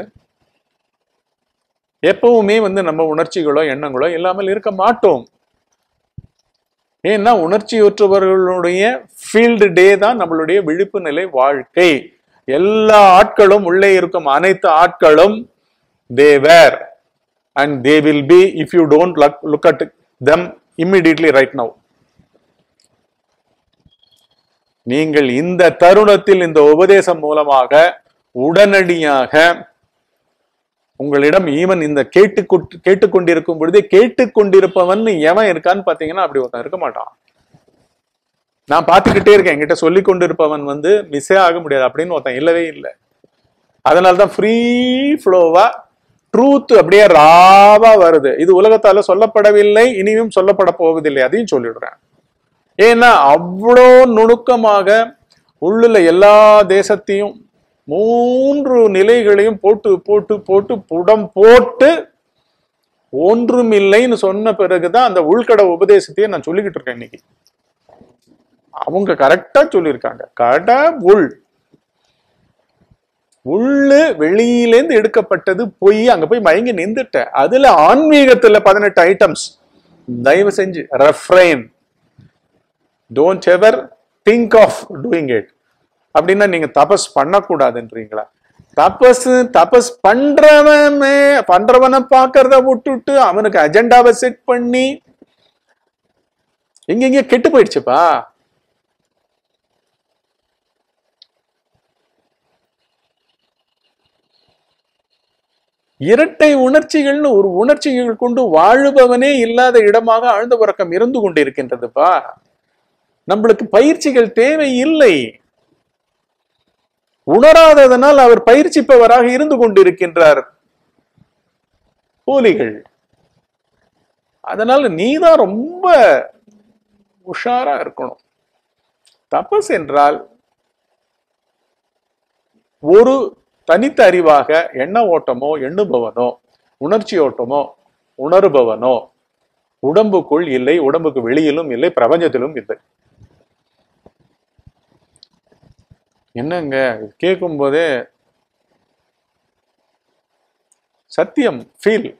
எப்பவுமே வந்து நம்ம உணர்ச்சிகளோ எண்ணங்களோ இல்லாமல் இருக்க மாட்டோம் ஏன்னா உணர்ச்சியுற்றவர்களுடைய ஃபீல்டு டே தான் நம்மளுடைய விழிப்பு நிலை வாழ்க்கை எல்லா ஆட்களும் உள்ளே இருக்கும் அனைத்து ஆட்களும் they were and they will be if you don't look at them immediately right now நீங்கள் இந்த தருணத்தில் இந்த உபதேசம் மூலமாக உடனடியாக உங்களிடம் ஈவன் இந்த கேட்டு கேட்டுக்கொண்டிருக்கும் பொழுதே கேட்டுக்கொண்டிருப்பவன் எவன் இருக்கான்னு பாத்தீங்கன்னா அப்படி ஒருத்தன் இருக்க மாட்டான் நான் பார்த்துக்கிட்டே இருக்கேன் என்கிட்ட சொல்லி கொண்டிருப்பவன் வந்து மிஸ்ஸே ஆக முடியாது அப்படின்னு ஒருத்தன் இல்லவே இல்லை அதனால்தான் ஃப்ரீ ஃப்ளோவா ட்ரூத் அப்படியே ராவா வருது இது உலகத்தால சொல்லப்படவில்லை இனியும் சொல்லப்பட போவதில்லை அதையும் சொல்லிடுறேன் ஏன்னா அவ்வளோ நுணுக்கமாக உள்ளுல எல்லா தேசத்தையும் மூன்று நிலைகளையும் போட்டு போட்டு போட்டு புடம் போட்டு ஒன்றுமில்லைன்னு சொன்ன பிறகுதான் அந்த உள்கட உபதேசத்தையே நான் சொல்லிக்கிட்டு இருக்கேன் இன்னைக்கு அவங்க கரெக்டா சொல்லியிருக்காங்க கட உள் உள்ளு வெளியிலேந்து எடுக்கப்பட்டது பொய் அங்க போய் மயங்கி நின்றுட்ட அதுல ஆன்மீகத்துல பதினெட்டு ஐட்டம்ஸ் தயவு செஞ்சு refrain don't ever think of doing it அப்படின்னா நீங்க தபஸ் பண்ணக்கூடாதுன்றீங்களா தபஸ் தபஸ் பண்றவனே பண்றவனை பாக்குறத விட்டுட்டு அவனுக்கு அஜெண்டாவை செட் பண்ணி எங்க எங்க கெட்டு போயிடுச்சுப்பா இரட்டை உணர்ச்சிகள்னு ஒரு உணர்ச்சிகள் கொண்டு வாழுபவனே இல்லாத இடமாக ஆழ்ந்த உறக்கம் இருந்து கொண்டிருக்கின்றதுப்பா நம்மளுக்கு பயிற்சிகள் தேவை இல்லை உணராததனால் அவர் பயிற்சிப்பவராக இருந்து கொண்டிருக்கின்றார் போலிகள் அதனால நீதான் ரொம்ப உஷாரா இருக்கணும் தபஸ் என்றால் ஒரு தனித்த அறிவாக எண்ண ஓட்டமோ எண்ணுபவனோ உணர்ச்சி ஓட்டமோ உணருபவனோ உடம்புக்குள் இல்லை உடம்புக்கு வெளியிலும் இல்லை பிரபஞ்சத்திலும் இல்லை என்னங்க கேட்கும் போதே சத்தியம் ஃபீல்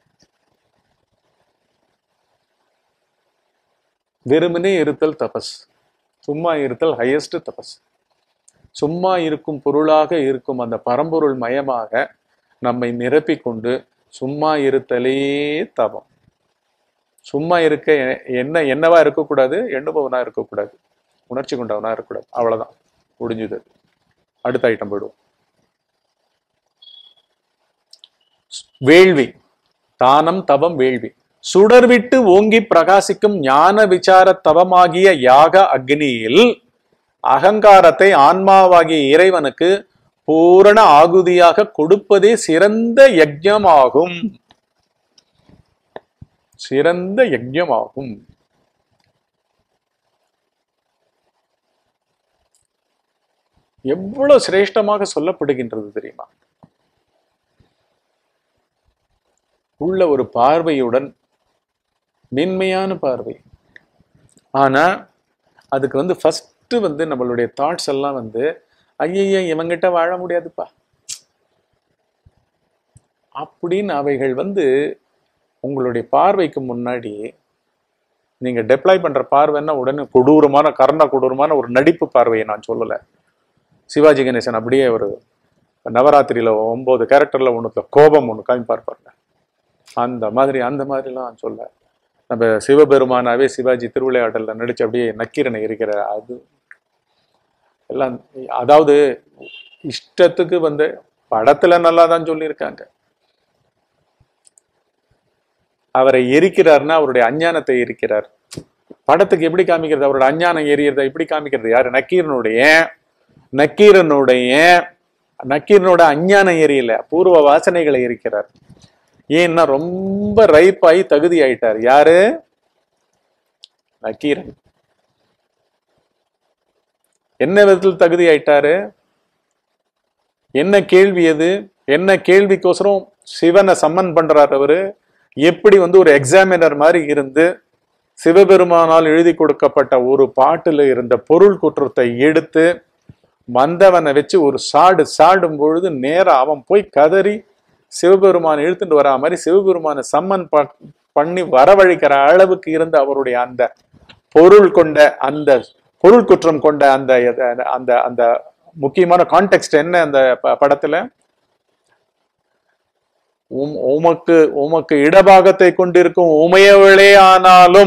வெறுமனே இருத்தல் தபஸ் சும்மா இருத்தல் ஹையஸ்ட் தபஸ் சும்மா இருக்கும் பொருளாக இருக்கும் அந்த பரம்பொருள் மயமாக நம்மை நிரப்பிக் கொண்டு சும்மா இருத்தலே தபம் சும்மா இருக்க எ- என்ன என்னவா இருக்கக்கூடாது எண்ணுபவனா இருக்கக்கூடாது உணர்ச்சி கொண்டவனா இருக்கக்கூடாது அவ்வளவுதான் முடிஞ்சுது அடுத்த ஐட்டம் போயிடுவோம் வேள்வி தானம் தவம் வேள்வி சுடர்விட்டு ஓங்கி பிரகாசிக்கும் ஞான விசார தவமாகிய யாக அக்னியில் அகங்காரத்தை ஆன்மாவாகிய இறைவனுக்கு பூரண ஆகுதியாக கொடுப்பதே சிறந்த யஜ்ஞமாகும் சிறந்த யஜ்ஞமாகும் எவ்வளவு சிரேஷ்டமாக சொல்லப்படுகின்றது தெரியுமா உள்ள ஒரு பார்வையுடன் மென்மையான பார்வை ஆனா அதுக்கு வந்து ஃபர்ஸ்ட் வந்து நம்மளுடைய தாட்ஸ் எல்லாம் வந்து ஐயய்ய இவங்கிட்ட வாழ முடியாதுப்பா அப்படின்னு அவைகள் வந்து உங்களுடைய பார்வைக்கு முன்னாடி நீங்க டெப்ளாய் பண்ற பார்வைன்னா உடனே கொடூரமான கர்ண கொடூரமான ஒரு நடிப்பு பார்வையை நான் சொல்லல சிவாஜி கணேசன் அப்படியே ஒரு நவராத்திரியில ஒன்பது கேரக்டர்ல ஒண்ணுத்துல கோபம் ஒண்ணு காமிப்பார் பாருங்க அந்த மாதிரி அந்த மாதிரிலாம் சொல்ல நம்ம சிவபெருமானாவே சிவாஜி திருவிளையாடல்ல நடிச்சு அப்படியே நக்கீரனை இருக்கிற அது எல்லாம் அதாவது இஷ்டத்துக்கு வந்து படத்துல நல்லா தான் சொல்லியிருக்காங்க அவரை எரிக்கிறார்னா அவருடைய அஞ்ஞானத்தை எரிக்கிறார் படத்துக்கு எப்படி காமிக்கிறது அவரோட அஞ்ஞானம் எரியறதை எப்படி காமிக்கிறது யாரு நக்கீரனுடைய நக்கீரனுடைய நக்கீரனோட அஞ்ஞானம் எரியல பூர்வ வாசனைகளை எரிக்கிறார் ஏன்னா ரொம்ப ரைப்பாகி தகுதி ஆயிட்டார் யாரு நக்கீரன் என்ன விதத்தில் தகுதி ஆயிட்டாரு என்ன கேள்வி அது என்ன கேள்விக்கோசரம் சிவனை சம்மன் பண்றார் அவரு எப்படி வந்து ஒரு எக்ஸாமினர் மாதிரி இருந்து சிவபெருமானால் எழுதி கொடுக்கப்பட்ட ஒரு பாட்டுல இருந்த பொருள் குற்றத்தை எடுத்து வந்தவனை வச்சு ஒரு சாடு சாடும் பொழுது நேரா அவன் போய் கதறி சிவபெருமான் இழுத்துட்டு வரா மாதிரி சிவபெருமானை சம்மன் ப- பண்ணி வரவழைக்கிற அளவுக்கு இருந்த அவருடைய அந்த பொருள் கொண்ட அந்த பொருள் குற்றம் கொண்ட அந்த அந்த அந்த முக்கியமான கான்டெக்ட் என்ன அந்த ப- படத்துல உம் உமக்கு உமக்கு இடபாகத்தை கொண்டிருக்கும் உமையவளே ஆனாலும்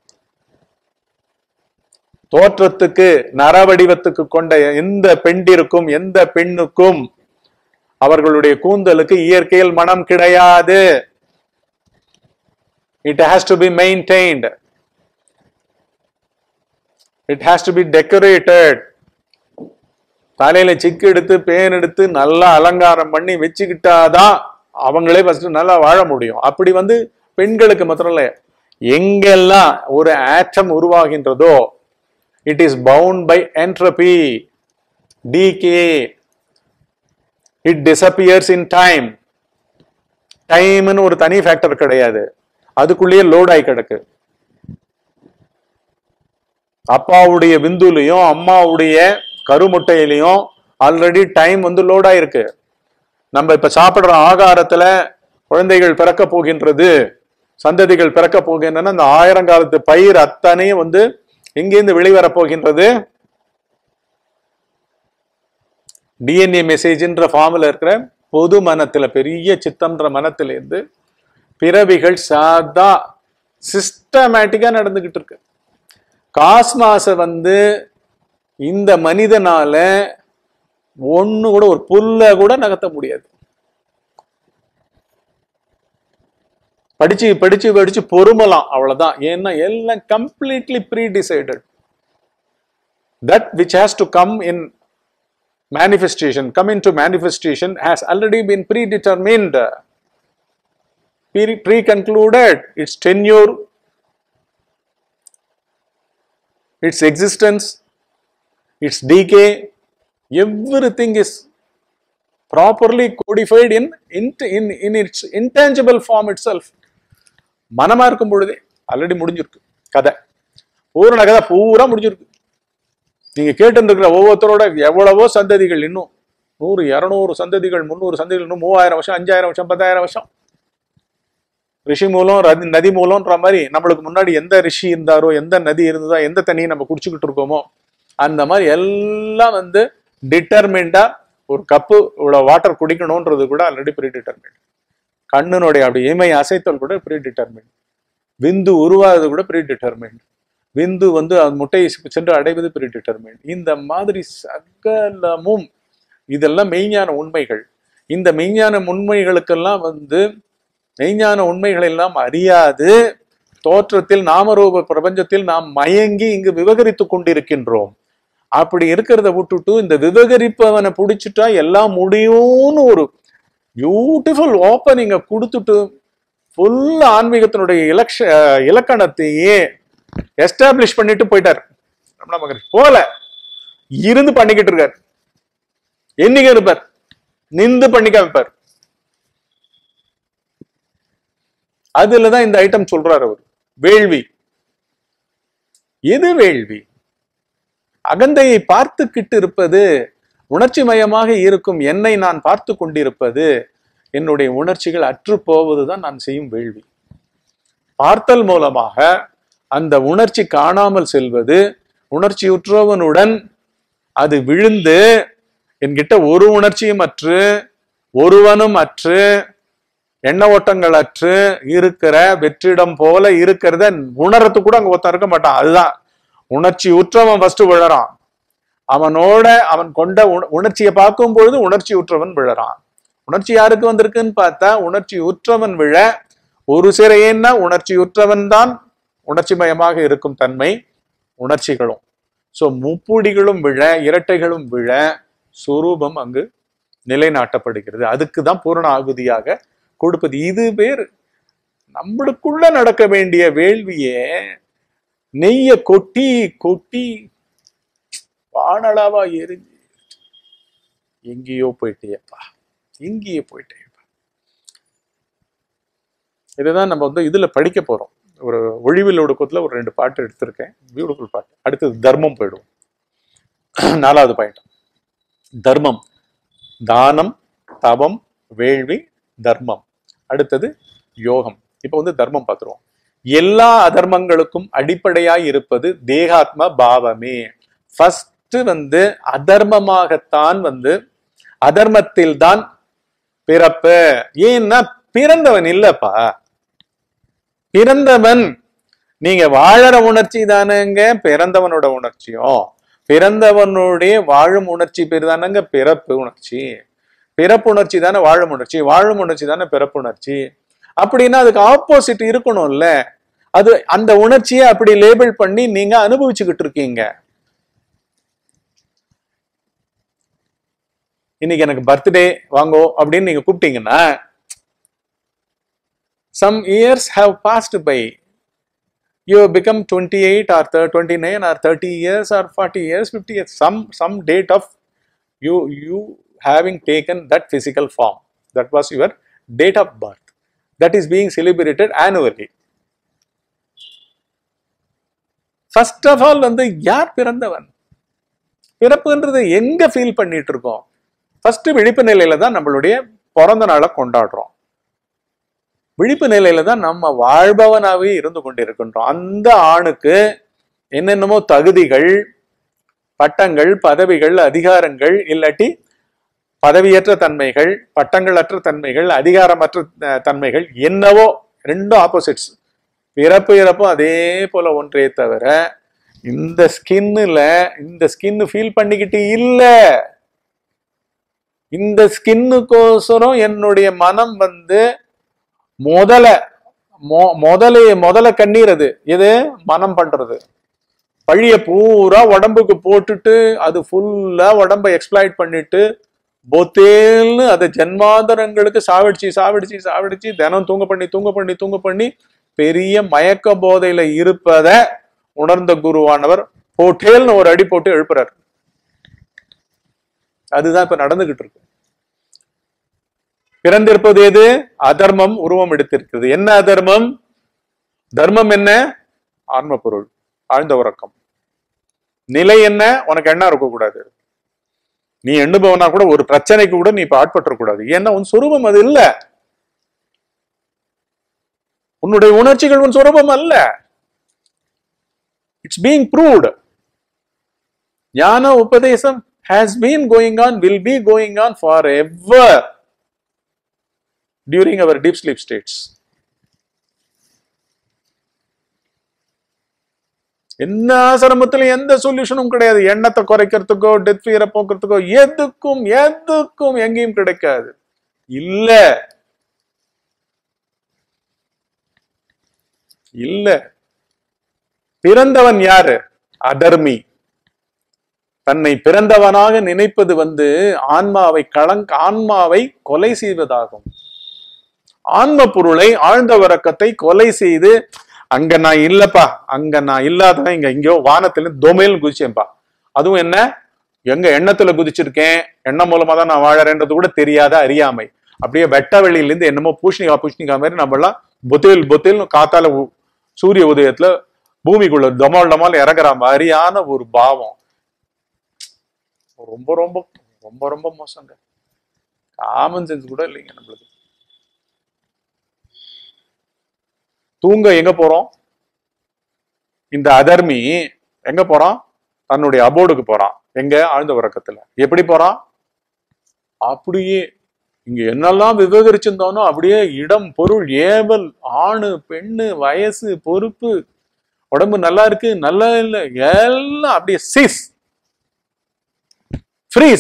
தோற்றத்துக்கு நரவடிவத்துக்கு கொண்ட எந்த பெண்டிற்கும் எந்த பெண்ணுக்கும் அவர்களுடைய கூந்தலுக்கு இயற்கையில் மனம் கிடையாது it has to be maintained it has to be decorated தலையில சிக்கு எடுத்து பேன் எடுத்து நல்லா அலங்காரம் பண்ணி வச்சுக்கிட்டாதான் அவங்களே ஃபர்ஸ்ட் நல்லா வாழ முடியும் அப்படி வந்து பெண்களுக்கு மாத்திரம் இல்ல எங்கெல்லாம் ஒரு ஆட்டம் உருவாகின்றதோ it is bound by entropy decay it disappears in time டைம்னு ஒரு தனி ஃபேக்டர் கிடையாது அதுக்குள்ளேயே லோட் ஆகி கிடக்கு அப்பாவுடைய விந்துலையும் அம்மாவுடைய கருமுட்டையிலையும் ஆல்ரெடி டைம் வந்து லோட் ஆயிருக்கு நம்ம இப்ப சாப்பிடுற ஆகாரத்துல குழந்தைகள் பிறக்க போகின்றது சந்ததிகள் பிறக்க போகின்றன அந்த ஆயிரம் காலத்து பயிர் அத்தனையும் வந்து எங்கேருந்து வெளிவரப் போகின்றது டிஎன்ஏ மெசேஜ்ன்ற ஃபார்ம்ல இருக்கிற பொது மனத்துல பெரிய சித்தம்ன்ற மனத்துல இருந்து பிறவிகள் சாதா சிஸ்டமேட்டிக்கா நடந்துகிட்டு இருக்கு காஸ்மாஸ வந்து இந்த மனிதனால ஒண்ணு கூட ஒரு புல்ல கூட நகர்த்த முடியாது படிச்சு படிச்சு படிச்சு பொறுமலாம் அவ்வளவுதான் ஏன்னா எல்லாம் completely predecided that which has to come in manifestation come into manifestation has already been predetermined pre- pre-concluded its tenure its existence its decay everything is properly codified in, in, in, in its intangible form itself மனமா இருக்கும் பொழுதே already முடிஞ்சிருக்கு கதை பூரண கதை பூரா முடிஞ்சிருக்கு நீங்க கேட்டு இருக்கிற ஒவ்வொருத்தரோட எவ்வளவோ சந்ததிகள் இன்னும் நூறு இருநூறு சந்ததிகள் முந்நூறு சந்ததிகள் இன்னும் மூவாயிரம் வருஷம் அஞ்சாயிரம் வருஷம் பத்தாயிரம் வருஷம் ரிஷி மூலம் ரதி- நதி மூலம்ன்ற மாதிரி நம்மளுக்கு முன்னாடி எந்த ரிஷி இருந்தாரோ எந்த நதி இருந்ததோ எந்த தண்ணியை நம்ம குடிச்சுக்கிட்டு இருக்கோமோ அந்த மாதிரி எல்லாம் வந்து டிட்டர்மெண்டா ஒரு கப்பு இவ்வளவு வாட்டர் குடிக்கணும்ன்றது கூட ஆல்ரெடி ப்ரீ டிட்டர்மெண்ட் கண்ணினுடைய அப்படி இமை அசைத்தல் கூட ப்ரீ டிட்டர்மெண்ட் விந்து உருவாவது கூட ப்ரீ டிட்டர்மெண்ட் விந்து வந்து அது முட்டையை சென்று அடைவது ப்ரீ டிட்டர்மெண்ட் இந்த மாதிரி சகலமும் இதெல்லாம் மெய்ஞான உண்மைகள் இந்த மெய்ஞான உண்மைகளுக்கெல்லாம் வந்து மெய்ஞான உண்மைகளை எல்லாம் அறியாது தோற்றத்தில் நாமரூப பிரபஞ்சத்தில் நாம் மயங்கி இங்கு விவகரித்து கொண்டிருக்கின்றோம் அப்படி இருக்கிறத விட்டுட்டு இந்த விவகரிப்பவனை பிடிச்சிட்டா எல்லாம் முடியும்னு ஒரு பியூட்டிஃபுல் ஓப்பனிங்கை கொடுத்துட்டு ஃபுல் ஆன்மீகத்தினுடைய இலக்ஷ இலக்கணத்தையே எஸ்டாப்ளிஷ் பண்ணிட்டு போயிட்டார் ரமண மகரிஷி போல இருந்து பண்ணிக்கிட்டு இருக்கார் என்னைக்கு இருப்பார் நிந்து பண்ணி காமிப்பார் அதுலதான் இந்த ஐட்டம் சொல்றாரு அவர் வேள்வி எது வேள்வி அகந்தையை பார்த்துக்கிட்டு இருப்பது உணர்ச்சி மயமாக இருக்கும் என்னை நான் பார்த்து கொண்டிருப்பது என்னுடைய உணர்ச்சிகள் அற்று போவதுதான் நான் செய்யும் வேள்வி பார்த்தல் மூலமாக அந்த உணர்ச்சி காணாமல் செல்வது உணர்ச்சியுற்றவனுடன் அது விழுந்து என்கிட்ட ஒரு உணர்ச்சியும் அற்று ஒருவனும் அற்று எண்ண ஓட்டங்கள் அற்று இருக்கிற வெற்றிடம் போல இருக்கிறத உணரத்து கூட அங்க ஒருத்தன் இருக்க மாட்டான் அதுதான் உணர்ச்சி உற்றவன் ஃபர்ஸ்ட் விழறான் அவனோட அவன் கொண்ட உண- உணர்ச்சியை பார்க்கும் பொழுது உணர்ச்சி உற்றவன் விழறான் உணர்ச்சி யாருக்கு வந்திருக்குன்னு பார்த்தா உணர்ச்சி உற்றவன் விழ ஒரு சிறையேன்னா உணர்ச்சி உற்றவன் தான் உணர்ச்சிமயமாக இருக்கும் தன்மை உணர்ச்சிகளும் சோ முப்புடிகளும் விழ இரட்டைகளும் விழ சுரூபம் அங்கு நிலைநாட்டப்படுகிறது அதுக்கு தான் பூரண ஆகுதியாக கொடுப்பது இது பேர் நம்மளுக்குள்ள நடக்க வேண்டிய வேள்வியே நெய்ய கொட்டி கொட்டி வானளாவா எரிஞ்சு எங்கேயோ போயிட்டேப்பா எங்கேயோ போயிட்டேப்பா இதுதான் நம்ம வந்து இதுல படிக்க போறோம் ஒரு ஒழிவில் ஒடுக்கத்துல ஒரு ரெண்டு பாட்டு எடுத்திருக்கேன் பியூட்டிஃபுல் பாட்டு அடுத்தது தர்மம் போயிடுவோம் நாலாவது பாயிண்ட் தர்மம் தானம் தவம் வேள்வி தர்மம் அடுத்தது யோகம் இப்போ வந்து தர்மம் பார்த்துருவோம் எல்லா அதர்மங்களுக்கும் அடிப்படையாய் இருப்பது தேகாத்ம பாவமே ஃபர்ஸ்ட் வந்து அதர்மமாகத்தான் வந்து அதர்மத்தில் தான் பிறப்பு ஏன்னா பிறந்தவன் இல்லப்பா பிறந்தவன் நீங்க வாழற உணர்ச்சி தானேங்க பிறந்தவனோட உணர்ச்சியும் பிறந்தவனுடைய வாழும் உணர்ச்சி பேர் தானேங்க பிறப்பு உணர்ச்சி பிறப்பு உணர்ச்சி தானே வாழும் உணர்ச்சி வாழும் உணர்ச்சி தானே பிறப்பு உணர்ச்சி அப்படின்னா அதுக்கு ஆப்போசிட் இருக்கணும்ல அது அந்த உணர்ச்சியை அப்படி லேபிள் பண்ணி நீங்க அனுபவிச்சுக்கிட்டு இருக்கீங்க இன்னைக்கு எனக்கு பர்த்டே வாங்கோ அப்படின்னு நீங்க கூப்பிட்டீங்கன்னா some years have passed by you have become 28 or thir- 29 or 30 years or 40 years 50 years some some date of you you having taken that physical form that was your date of birth that is being celebrated annually first of all வந்து யார் பிறந்தவன் பிறப்புன்றது எங்க feel பண்ணிட்டு இருக்கோம் first விழிப்பு நிலையில தான் நம்மளுடைய பிறந்த நாளை கொண்டாடுறோம் விழிப்பு நிலையில தான் நம்ம வாழ்பவனாவே இருந்து கொண்டிருக்கின்றோம் அந்த ஆணுக்கு என்னென்னமோ தகுதிகள் பட்டங்கள் பதவிகள் அதிகாரங்கள் இல்லாட்டி பதவியற்ற தன்மைகள் பட்டங்களற்ற தன்மைகள் அதிகாரமற்ற அஹ், தன்மைகள் என்னவோ ரெண்டும் ஆப்போசிட்ஸ் பிறப்பு இறப்பும் அதே போல ஒன்றே தவிர இந்த ஸ்கின்னுல இந்த ஸ்கின் ஃபீல் பண்ணிக்கிட்டு இல்ல இந்த ஸ்கின்னுக்கோசரம் என்னுடைய மனம் வந்து முதல மொ- முதலே முதல கண்ணீர் அது எது மனம் பண்றது பழிய பூரா உடம்புக்கு போட்டுட்டு அது ஃபுல்லா உடம்ப எக்ஸ்பிளாய்ட் பண்ணிட்டு பொத்தேல்னு அதை ஜென்மாந்தரங்களுக்கு சாவடிச்சு சாவடிச்சு சாவடிச்சு தினம் தூங்க பண்ணி தூங்க பண்ணி தூங்க பண்ணி பெரிய மயக்க போதையில இருப்பத உணர்ந்த குருவானவர் போட்டேல்னு ஒரு அடி போட்டு எழுப்புறாரு அதுதான் இப்ப நடந்துகிட்டு இருக்கு பிறந்திருப்பது எது அதர்மம் உருவம் எடுத்திருக்கிறது என்ன அதர்மம் தர்மம் என்ன ஆன்ம பொருள் ஆழ்ந்த உறக்கம் நிலை என்ன உனக்கு எண்ணம் இருக்கக்கூடாது நீ எண்ணுபவனா கூட ஒரு பிரச்சனைக்கு கூட நீ இப்ப ஆட்பற்றக்கூடாது ஏன்னா உன் சொரூபம் அது இல்ல உன்னுடைய உணர்ச்சிகள் உன் சொரூபம் அல்ல இட்ஸ் பீங் ப்ரூவ்டு ஞான உபதேசம் has been going on will be going on forever during our deep sleep states என்ன ஆசிரமத்திலும் எந்த சொல்யூஷனும் கிடையாது எண்ணத்தை குறைக்கிறதுக்கோ டெத் ஃபீரை போக்குறதுக்கோ எதுக்கும் எதுக்கும் எங்கேயும் கிடைக்காது இல்ல இல்ல பிறந்தவன் யாரு அதர்மி தன்னை பிறந்தவனாக நினைப்பது வந்து ஆன்மாவை களங் ஆன்மாவை கொலை செய்வதாகும் ஆன்ம பொருளை ஆழ்ந்த உறக்கத்தை கொலை செய்து அங்க நான் இல்லப்பா அங்க நான் இல்லாதவன் இங்க எங்கேயோ வானத்துல தொமையில் குதிச்சேன்ப்பா அதுவும் என்ன எங்க எண்ணத்துல குதிச்சிருக்கேன் எண்ணம் மூலமா தான் நான் வாழறேன்றது கூட தெரியாத அறியாமை அப்படியே வெட்ட வெளியில இருந்து என்னமோ பூஷணிகா பூஷணிகா மாதிரி நம்ம எல்லாம் புத்தில் புத்தில் காத்தால உ- சூரிய உதயத்துல பூமிக்குள்ள டமால் டமால் இறங்குற மாதிரியான ஒரு பாவம் ரொம்ப ரொம்ப ரொம்ப ரொம்ப மோசங்க காமன் சென்ஸ் கூட இல்லைங்க நம்மளுக்கு தூங்க எங்க போறோம் இந்த அதர்மி எங்க போறான் தன்னுடைய அபோர்டுக்கு போறான் எங்க ஆழ்ந்த உறக்கத்துல எப்படி போறான் அப்படியே இங்க என்னெல்லாம் விவகரிச்சிருந்தோனோ அப்படியே இடம் பொருள் ஏவல் ஆணு பெண்ணு வயசு பொறுப்பு உடம்பு நல்லா இருக்கு நல்லா இல்லை எல்லாம் அப்படியே சீஸ் ஃப்ரீஸ்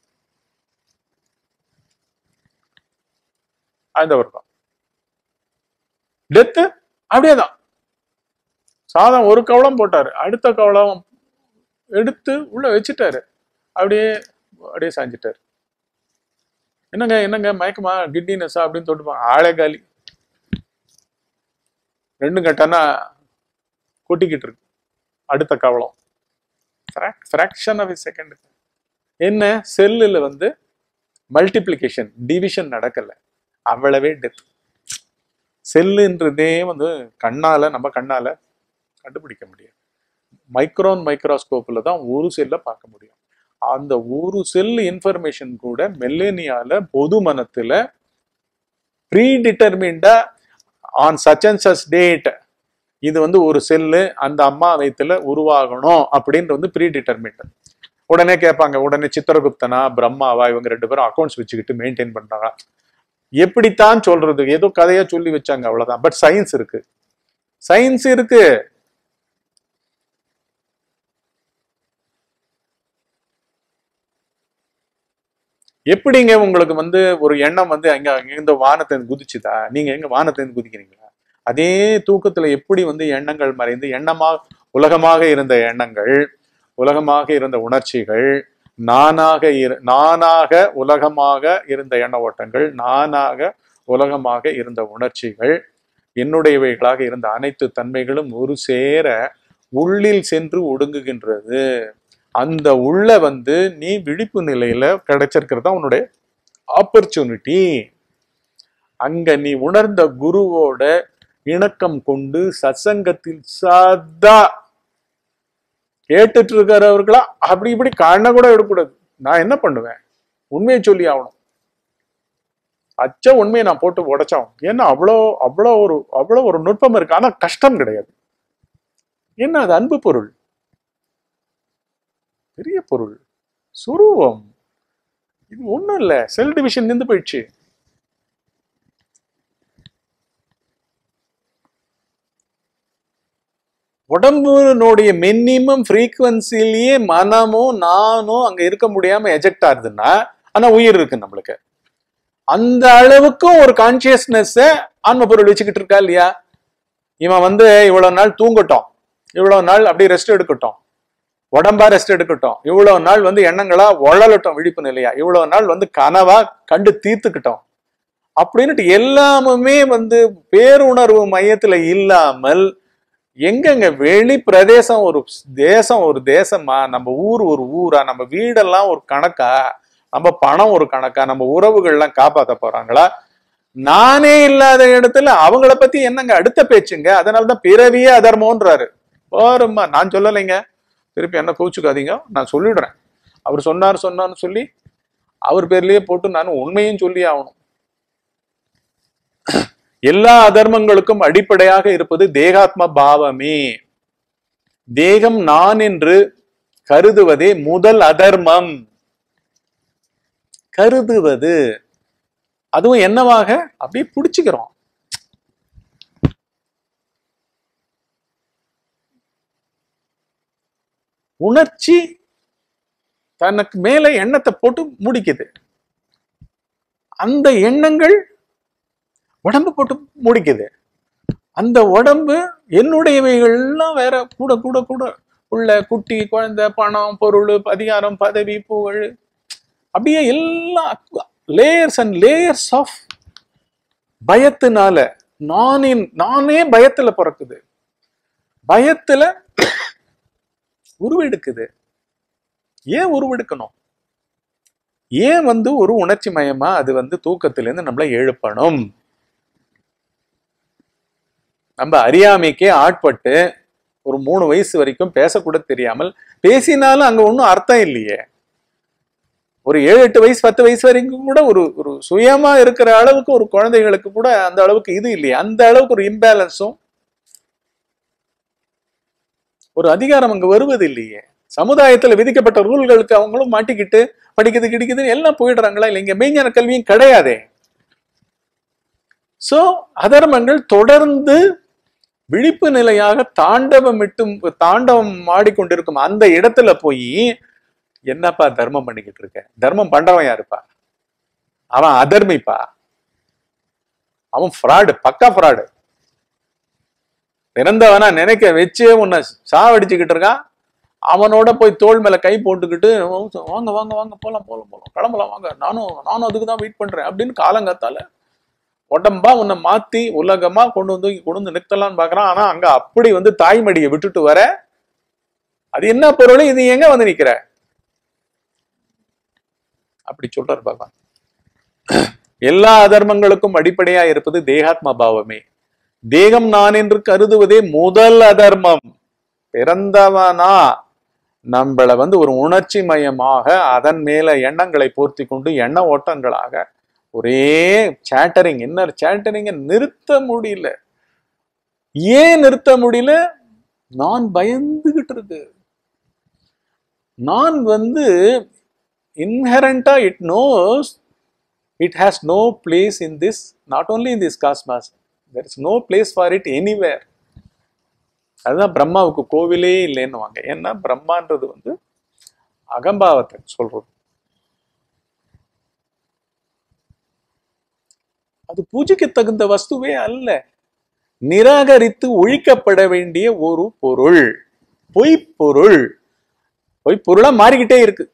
ஆழ்ந்த உறக்கம் டெத்து அப்படியேதான் சாதம் ஒரு கவளம் போட்டாரு அடுத்த கவளம் எடுத்து உள்ள வச்சுட்டாரு அப்படியே அப்படியே சாஞ்சிட்டாரு என்னங்க என்னங்க மயக்கமா கிட்னினஸா அப்படின்னு தொட்டுப்பாங்க ஆளே காலி ரெண்டு கட்டனா கொட்டிக்கிட்டு இருக்கு அடுத்த கவளம் ஃப்ராக்ஷன் ஆஃப் செகண்ட் என்ன செல்லுல வந்து மல்டிப்ளிகேஷன் டிவிஷன் நடக்கல அவ்வளவே டெத் செல்லுன்றதே வந்து கண்ணால நம்ம கண்ணால கண்டுபிடிக்க முடியாது மைக்ரோன் மைக்ரோஸ்கோப்ல தான் ஒரு செல்லை பார்க்க முடியும் அந்த ஒரு செல் இன்ஃபர்மேஷன் கூட மெல்லேனியால பொது மனத்துல ப்ரீ டிட்டர்மின்டா on such and such date இது வந்து ஒரு செல்லு அந்த அம்மா வயித்துல உருவாகணும் அப்படின்னு வந்து ப்ரீ டிட்டர்மின்ட் உடனே கேட்பாங்க உடனே சித்திரகுப்தனா பிரம்மாவா இவங்க ரெண்டு பேரும் அக்கௌண்ட்ஸ் வச்சுக்கிட்டு மெயின்டைன் பண்றாங்க எப்படித்தான் சொல்றது ஏதோ கதையா சொல்லி வச்சாங்க அவ்வளவுதான் பட் சயின்ஸ் இருக்கு சயின்ஸ் இருக்கு எப்படிங்க உங்களுக்கு வந்து ஒரு எண்ணம் வந்து அங்க இந்த வானத்தை குதிச்சுதா நீங்க எங்க வானத்தை குதிக்கிறீங்களா அதே தூக்கத்துல எப்படி வந்து எண்ணங்கள் மறைந்து எண்ணமாக உலகமாக இருந்த எண்ணங்கள் உலகமாக இருந்த உணர்ச்சிகள் நானாக இரு நானாக உலகமாக இருந்த எண்ண ஓட்டங்கள் நானாக உலகமாக இருந்த உணர்ச்சிகள் என்னுடையவைகளாக இருந்த அனைத்து தன்மைகளும் ஒரு சேர உள்ளில் சென்று ஒடுங்குகின்றது அந்த உள்ள வந்து நீ விழிப்பு நிலையில கிடைச்சிருக்கிறது தான் உன்னுடைய ஆப்பர்ச்சுனிட்டி அங்க நீ உணர்ந்த குருவோட இணக்கம் கொண்டு சத்சங்கத்தில் சதா கேட்டுட்டு இருக்கிறவர்களா அப்படி இப்படி கண்ணை கூட எடுக்கக்கூடாது நான் என்ன பண்ணுவேன் உண்மையை சொல்லி ஆகணும் அச்ச உண்மையை நான் போட்டு உடைச்சோம் ஏன்னா அவ்வளோ அவ்வளோ ஒரு அவ்வளோ ஒரு நுட்பம் இருக்கு ஆனா கஷ்டம் கிடையாது என்ன அது அன்பு பொருள் பெரிய பொருள் சுரூபம் இது ஒண்ணும் இல்ல செல் டிவிஷன் நின்று போயிடுச்சு உடம்புனுடைய மினிமம் ஃப்ரீக்குவன்சிலேயே மனமும் நானும் அங்க இருக்க முடியாம எஜெக்ட் ஆகுதுன்னா ஆனா உயிர் இருக்கு நம்மளுக்கு அந்த அளவுக்கும் ஒரு கான்சியஸ்னஸ் ஆன்ம பொருள் வச்சுக்கிட்டு இருக்கா இல்லையா இவன் வந்து இவ்வளவு நாள் தூங்கட்டும் இவ்வளவு நாள் அப்படியே ரெஸ்ட் எடுக்கட்டும் உடம்பா ரெஸ்ட் எடுக்கட்டும் இவ்வளவு நாள் வந்து எண்ணங்களா உழலட்டும் விழிப்பு நிலையா இவ்வளவு நாள் வந்து கனவா கண்டு தீர்த்துக்கிட்டோம் அப்படின்னுட்டு எல்லாமுமே வந்து பேருணர்வு மையத்துல இல்லாமல் எங்கெங்க வெளி பிரதேசம் ஒரு தேசம் ஒரு தேசமா நம்ம ஊர் ஒரு ஊரா நம்ம வீடெல்லாம் ஒரு கணக்கா நம்ம பணம் ஒரு கணக்கா நம்ம உறவுகள்லாம் காப்பாத்த போறாங்களா நானே இல்லாத இடத்துல அவங்கள பத்தி என்னங்க அடுத்த பேச்சுங்க அதனாலதான் பிறவியே அதர்மோன்றாரு போரும்மா நான் சொல்லலைங்க திருப்பி என்ன கோச்சுக்காதீங்க நான் சொல்லிடுறேன் அவர் சொன்னார் சொன்னார்னு சொல்லி அவர் பேர்லயே போட்டு நான் உண்மையும் சொல்லி ஆகணும் எல்லா அதர்மங்களுக்கும் அடிப்படையாக இருப்பது தேகாத்ம பாவமே தேகம் நான் என்று கருதுவதே முதல் அதர்மம் கருதுவது அதுவும் என்னவாக அப்படியே பிடிச்சுக்கிறோம் உணர்ச்சி தனக்கு மேல எண்ணத்தை போட்டு முடிக்குது அந்த எண்ணங்கள் உடம்பு போட்டு முடிக்குது அந்த உடம்பு என்னுடையவைகள்லாம் வேற கூட கூட கூட உள்ள குட்டி குழந்தை பணம் பொருள் அதிகாரம் பதவி புகழ் அப்படியே எல்லாம் லேயர்ஸ் அண்ட் லேயர்ஸ் ஆஃப் பயத்தினால நானின் நானே பயத்துல பிறக்குது பயத்துல உருவெடுக்குது ஏன் உருவெடுக்கணும் ஏன் வந்து ஒரு உணர்ச்சி மயமா அது வந்து தூக்கத்திலிருந்து நம்மளை எழுப்பணும் நம்ம அறியாமைக்கே ஆட்பட்டு ஒரு மூணு வயசு வரைக்கும் பேசக்கூட தெரியாமல் பேசினாலும் அங்க ஒன்றும் அர்த்தம் இல்லையே ஒரு ஏழு எட்டு வயசு பத்து வயசு வரைக்கும் கூட ஒரு ஒரு சுயமா இருக்கிற அளவுக்கு ஒரு குழந்தைகளுக்கு கூட அந்த அளவுக்கு இது இல்லையே அந்த அளவுக்கு ஒரு இம்பேலன்ஸும் ஒரு அதிகாரம் அங்க வருவது இல்லையே சமுதாயத்துல விதிக்கப்பட்ட ரூல்களுக்கு அவங்களும் மாட்டிக்கிட்டு படிக்குது கிடிக்குது எல்லாம் போயிடுறாங்களா இல்லை இங்க மெய்ஞான கல்வியும் கிடையாதே சோ அதர்மங்கள் தொடர்ந்து விழிப்பு நிலையாக தாண்டவமிட்டும் தாண்டவம் ஆடிக்கொண்டிருக்கும் அந்த இடத்துல போய் என்னப்பா தர்மம் பண்ணிக்கிட்டு இருக்க தர்மம் பண்றவன் யாருப்பா அவன் அதர்மிப்பா அவன் ஃப்ராடு பக்கா ஃப்ராடு பிறந்தவனா நினைக்க வச்சே உன்னை சாவடிச்சுக்கிட்டு இருக்கான் அவனோட போய் தோள் மேல கை போட்டுக்கிட்டு வாங்க வாங்க வாங்க போலாம் போலாம் போலாம் கிளம்பலாம் வாங்க நானும் நானும் அதுக்கு தான் வெயிட் பண்றேன் அப்படின்னு காலங்காத்தால உடம்பா உன்னை மாத்தி உலகமா கொண்டு வந்து கொண்டு வந்து நிறுத்தலாம்னு பாக்குறான் ஆனா அங்க அப்படி வந்து தாய்மடியை விட்டுட்டு வர அது என்ன பொருள் இது எங்க வந்து நிக்கிற அப்படி சொல்றாரு பகவான் எல்லா அதர்மங்களுக்கும் அடிப்படையா இருப்பது தேகாத்ம பாவமே தேகம் நான் என்று கருதுவதே முதல் அதர்மம் பிறந்தவனா நம்மள வந்து ஒரு உணர்ச்சி மயமாக அதன் மேல எண்ணங்களை பூர்த்தி கொண்டு எண்ண ஓட்டங்களாக ஒரே சேட்டரிங் என்ன சேட்டரிங்க நிறுத்த முடியல ஏன் நிறுத்த முடியல நான் பயந்துகிட்டு இருக்கு நான் வந்து இன்ஹரண்டா it knows it has no place in this not only in this cosmos there is no place for it anywhere அதுதான் பிரம்மாவுக்கு கோவிலே இல்லைன்னுவாங்க ஏன்னா பிரம்மான்றது வந்து அகம்பாவத்தை சொல்றது அது பூஜைக்கு தகுந்த வஸ்துவே அல்ல நிராகரித்து ஒழிக்கப்பட வேண்டிய ஒரு பொருள் பொய்ப்பொருள் பொய்ப்பொருளா மாறிக்கிட்டே இருக்கு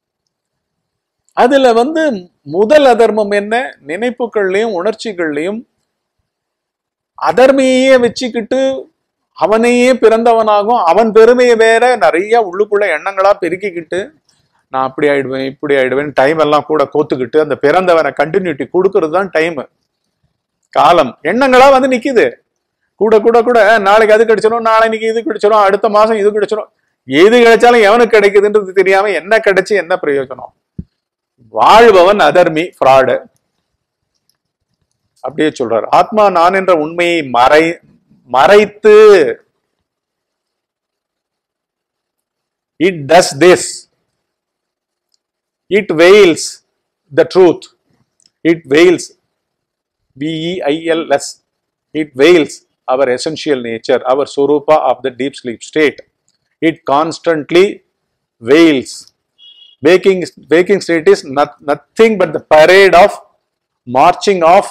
அதுல வந்து முதல் அதர்மம் என்ன நினைப்புகள்லையும் உணர்ச்சிகள்லையும் அதர்மையே வச்சுக்கிட்டு அவனையே பிறந்தவனாகும் அவன் பெருமையை வேற நிறைய உள்ளுக்குள்ள எண்ணங்களா பெருக்கிக்கிட்டு நான் அப்படி ஆயிடுவேன் இப்படி ஆயிடுவேன் டைம் எல்லாம் கூட கோத்துக்கிட்டு அந்த பிறந்தவனை கண்டினியூட்டி கொடுக்கறது தான் டைம் காலம் எண்ணங்களா வந்து நிக்குது கூட கூட கூட நாளைக்கு அது கிடைச்சிடும் நாளைக்கு இது கிடைச்சிடும் அடுத்த மாசம் இது கிடைச்சிடும் எது கிடைச்சாலும் எவனுக்கு கிடைக்குதுன்றது தெரியாம என்ன கிடைச்சு என்ன பிரயோஜனம் வாழ்பவன் அதர்மி ஃப்ராடு அப்படியே சொல்றார் ஆத்மா நான் என்ற உண்மையை மறை மறைத்து it does this it veils the truth it veils V E I L S it veils our essential nature, our surupa of the deep sleep state. It constantly veils. Waking, waking state is not, nothing but the parade of marching of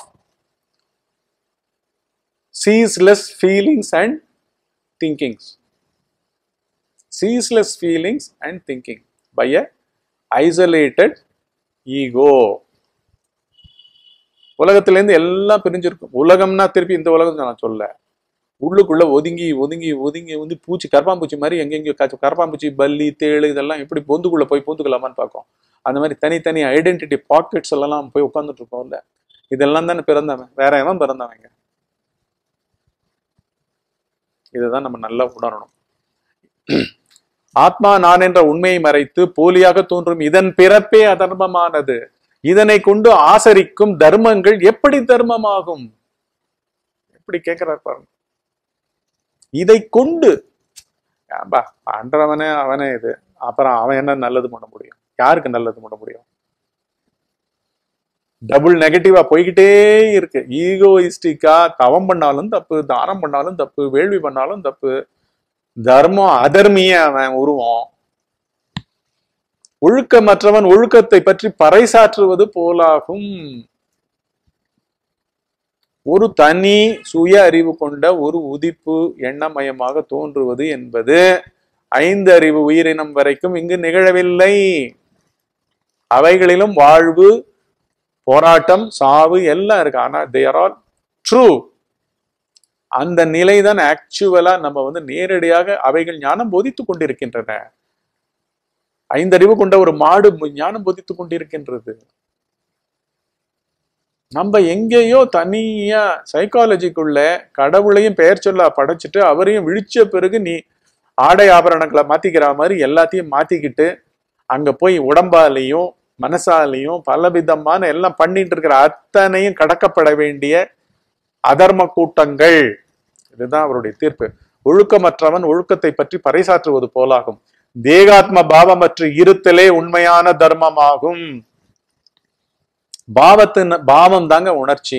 ceaseless feelings and thinkings. Ceaseless feelings and thinking by a isolated ego. உலகத்திலேருந்து எல்லாம் பிரிஞ்சிருக்கும் உலகம்னா திருப்பி இந்த உலகம் நான் சொல்ல உள்ளுக்குள்ள ஒதுங்கி ஒதுங்கி ஒதுங்கி வந்து பூச்சி கரப்பாம்பூச்சி மாதிரி எங்கெங்கயோ கச்ச- கரப்பாம்பூச்சி பல்லி தேளு இதெல்லாம் எப்படி பொந்துக்குள்ள போய் பொந்துக்கலாமான்னு பார்க்கும் அந்த மாதிரி தனித்தனி ஐடென்டிட்டி பாக்கெட்ஸ் எல்லாம் போய் உட்காந்துட்டு இருக்கோம்ல இதெல்லாம் தானே பிறந்தவன் வேற எவன் பிறந்தவங்க இதுதான் நம்ம நல்லா உணரணும் ஆத்மா நான் என்ற உண்மையை மறைத்து போலியாக தோன்றும் இதன் பிறப்பே அதர்மமானது இதனை கொண்டு ஆசரிக்கும் தர்மங்கள் எப்படி தர்மமாகும் எப்படி கேட்கிறார் பாருங்க இதை கொண்டு ஏம்பா பண்றவனே அவனே இது அப்புறம் அவன் என்ன நல்லது பண்ண முடியும் யாருக்கு நல்லது பண்ண முடியும் டபுள் நெகட்டிவா போய்கிட்டே இருக்கு ஈகோயிஸ்டிக்கா தவம் பண்ணாலும் தப்பு தானம் பண்ணாலும் தப்பு வேள்வி பண்ணாலும் தப்பு தர்மம் அதர்மிய அவன் உருவம் ஒழுக்கமற்றவன் ஒழுக்கத்தை பற்றி பறைசாற்றுவது போலாகும் ஒரு தனி சுய அறிவு கொண்ட ஒரு உதிப்பு எண்ணமயமாக தோன்றுவது என்பது ஐந்து அறிவு உயிரினம் வரைக்கும் இங்கு நிகழவில்லை அவைகளிலும் வாழ்வு போராட்டம் சாவு எல்லாம் இருக்கு ஆனா தேர் ஆல் ட்ரூ அந்த நிலைதான் ஆக்சுவலா நம்ம வந்து நேரடியாக அவைகள் ஞானம் போதித்துக் கொண்டிருக்கின்றன ஐந்தறிவு கொண்ட ஒரு மாடு ஞானம் போதித்துக் கொண்டிருக்கின்றது நம்ம எங்கேயோ தனியா சைக்காலஜிக்குள்ள கடவுளையும் பெயர் சொல்ல படைச்சிட்டு அவரையும் விழிச்ச பிறகு நீ ஆடை ஆபரணங்களை மாத்திக்கிற மாதிரி எல்லாத்தையும் மாத்திக்கிட்டு அங்க போய் உடம்பாலையும் மனசாலையும் பலவிதமான எல்லாம் பண்ணிட்டு இருக்கிற அத்தனையும் கடக்கப்பட வேண்டிய அதர்ம கூட்டங்கள் இதுதான் அவருடைய தீர்ப்பு ஒழுக்கமற்றவன் ஒழுக்கத்தை பற்றி பறைசாற்றுவது போலாகும் தேகாத்ம பாவமற்ற இருத்தலே உண்மையான தர்மமாகும் பாவத்தின் பாவம் தாங்க உணர்ச்சி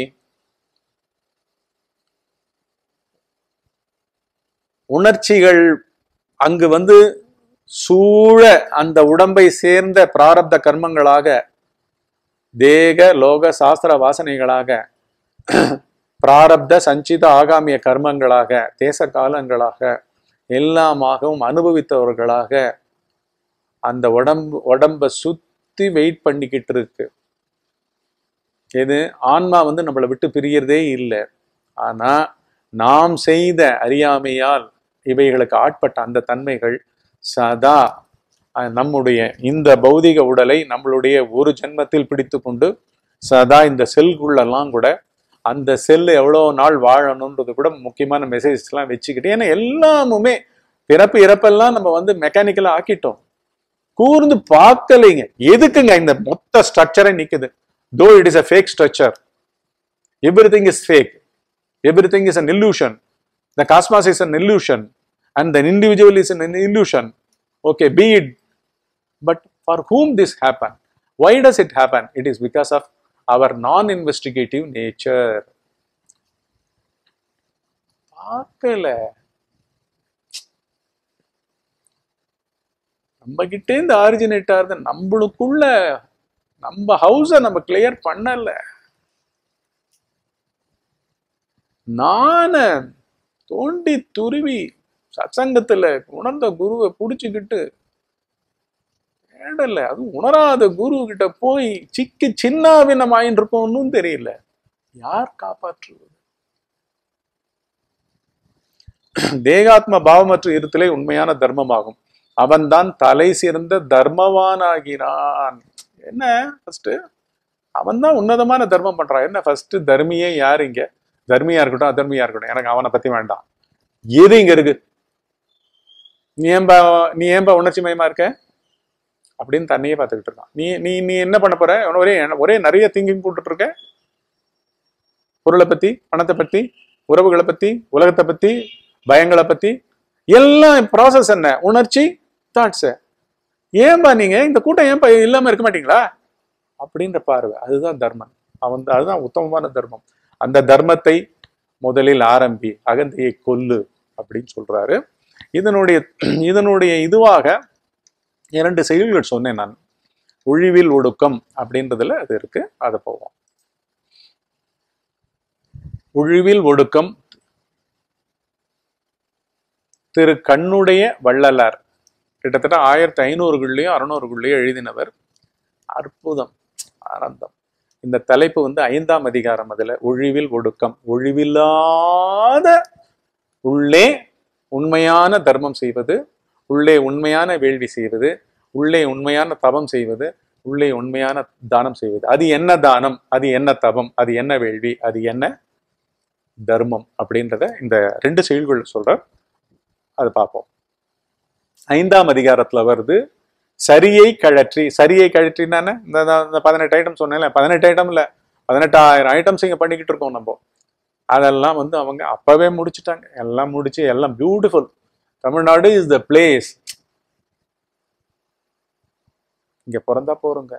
உணர்ச்சிகள் அங்கு வந்து சூழ அந்த உடம்பை சேர்ந்த பிராரப்த கர்மங்களாக தேக லோக சாஸ்திர வாசனைகளாக பிராரப்த சஞ்சித ஆகாமிய கர்மங்களாக தேச காலங்களாக எல்லாமாகவும் அனுபவித்தவர்களாக அந்த உடம்பு உடம்ப சுத்தி வெயிட் பண்ணிக்கிட்டு இருக்கு இது ஆன்மா வந்து நம்மளை விட்டு பிரியறதே இல்லை ஆனா நாம் செய்த அறியாமையால் இவைகளுக்கு ஆட்பட்ட அந்த தன்மைகள் சதா அஹ், நம்முடைய இந்த பௌதிக உடலை நம்மளுடைய ஒரு ஜென்மத்தில் பிடித்து கொண்டு சதா இந்த செல்குள்ளெல்லாம் கூட அந்த செல் எவ்வளோ நாள் வாழணுன்றது கூட முக்கியமான மெசேஜஸ்லாம் வச்சுக்கிட்டு ஏன்னா எல்லாமுமே பிறப்பு இறப்பெல்லாம் நம்ம வந்து மெக்கானிக்கலா ஆக்கிட்டோம் கூர்ந்து பார்க்கலைங்க எதுக்குங்க இந்த மொத்த ஸ்ட்ரக்சரே நிக்குது though it is a fake structure everything is fake everything is an illusion the cosmos is an illusion and the individual is an illusion okay be it but for whom this happen why does it happen it is because of our non-investigative nature பார்க்கல நம்ம கிட்டே இந்த originate ஆகுது நம்மளுக்குள்ள நம்ம ஹவுஸ நம்ம clear பண்ணல நான தோண்டி துருவி சத்சங்கத்துல உணர்ந்த குருவை புடிச்சுக்கிட்டு தேடல அதுவும் உணராத குரு கிட்ட போய் சிக்கி சின்னாவினம் ஆயின்னு இருக்கோம்னு தெரியல யார் காப்பாற்றுவது தேகாத்ம பாவமற்ற இருத்தலே உண்மையான தர்மமாகும் அவன்தான் தலை சிறந்த தர்மவானாகிறான் என்ன ஃபர்ஸ்ட் அவன் தான் உன்னதமான தர்மம் பண்றான் என்ன ஃபர்ஸ்ட் தர்மியே யார் இங்க தர்மியா இருக்கட்டும் அதர்மியா இருக்கட்டும் எனக்கு அவனை பத்தி வேண்டாம் எது இங்க இருக்கு நீ ஏன்பா நீ ஏன்பா உணர்ச்சி மயமா இருக்க அப்படின்னு தன்னையே பார்த்துக்கிட்டு இருக்கான் நீ நீ நீ என்ன பண்ண போற ஒரே ஒரே நிறைய திங்கிங் போட்டுட்டு இருக்க பொருளை பத்தி பணத்தை பத்தி உறவுகளை பத்தி உலகத்தை பத்தி பயங்களை பத்தி எல்லாம் ப்ராசஸ் என்ன உணர்ச்சி தாட்ஸ் ஏன்பா நீங்க இந்த கூட்டம் ஏன்பா இல்லாம இருக்க மாட்டீங்களா அப்படின்ற பார்வை அதுதான் தர்மம் அவன் அதுதான் உத்தமமான தர்மம் அந்த தர்மத்தை முதலில் ஆரம்பி அகந்தையை கொல்லு அப்படின்னு சொல்றாரு இதனுடைய இதனுடைய இதுவாக இரண்டு செயல்கள் சொன்னேன் நான் ஒழிவில் ஒடுக்கம் அப்படின்றதுல அது இருக்கு அதை போவோம் ஒழிவில் ஒடுக்கம் திரு கண்ணுடைய வள்ளலார் கிட்டத்தட்ட ஆயிரத்தி ஐநூறுகள்லயும் அறுநூறுகள்லயும் எழுதினவர் அற்புதம் ஆனந்தம் இந்த தலைப்பு வந்து ஐந்தாம் அதிகாரம் அதுல ஒழிவில் ஒடுக்கம் ஒழிவில்லாத உள்ளே உண்மையான தர்மம் செய்வது உள்ளே உண்மையான வேள்வி செய்வது உள்ளே உண்மையான தவம் செய்வது உள்ளே உண்மையான தானம் செய்வது அது என்ன தானம் அது என்ன தவம் அது என்ன வேள்வி அது என்ன தர்மம் அப்படின்றத இந்த ரெண்டு செயல்கள் சொல்ற அது பார்ப்போம் ஐந்தாம் அதிகாரத்துல வருது சரியை கழற்றி சரியை கழற்றினா என்ன? இந்த இந்த- இந்த பதினெட்டு ஐட்டம் சொன்னேன்ல பதினெட்டு ஐட்டம் இல்ல பதினெட்டாயிரம் ஐட்டம்ஸ் இங்க பண்ணிக்கிட்டு இருக்கோம் நம்ம அதெல்லாம் வந்து அவங்க அப்பவே முடிச்சுட்டாங்க எல்லாம் முடிச்சு எல்லாம் beautiful Tamil Nadu is the place இங்க பிறந்தா போறோங்க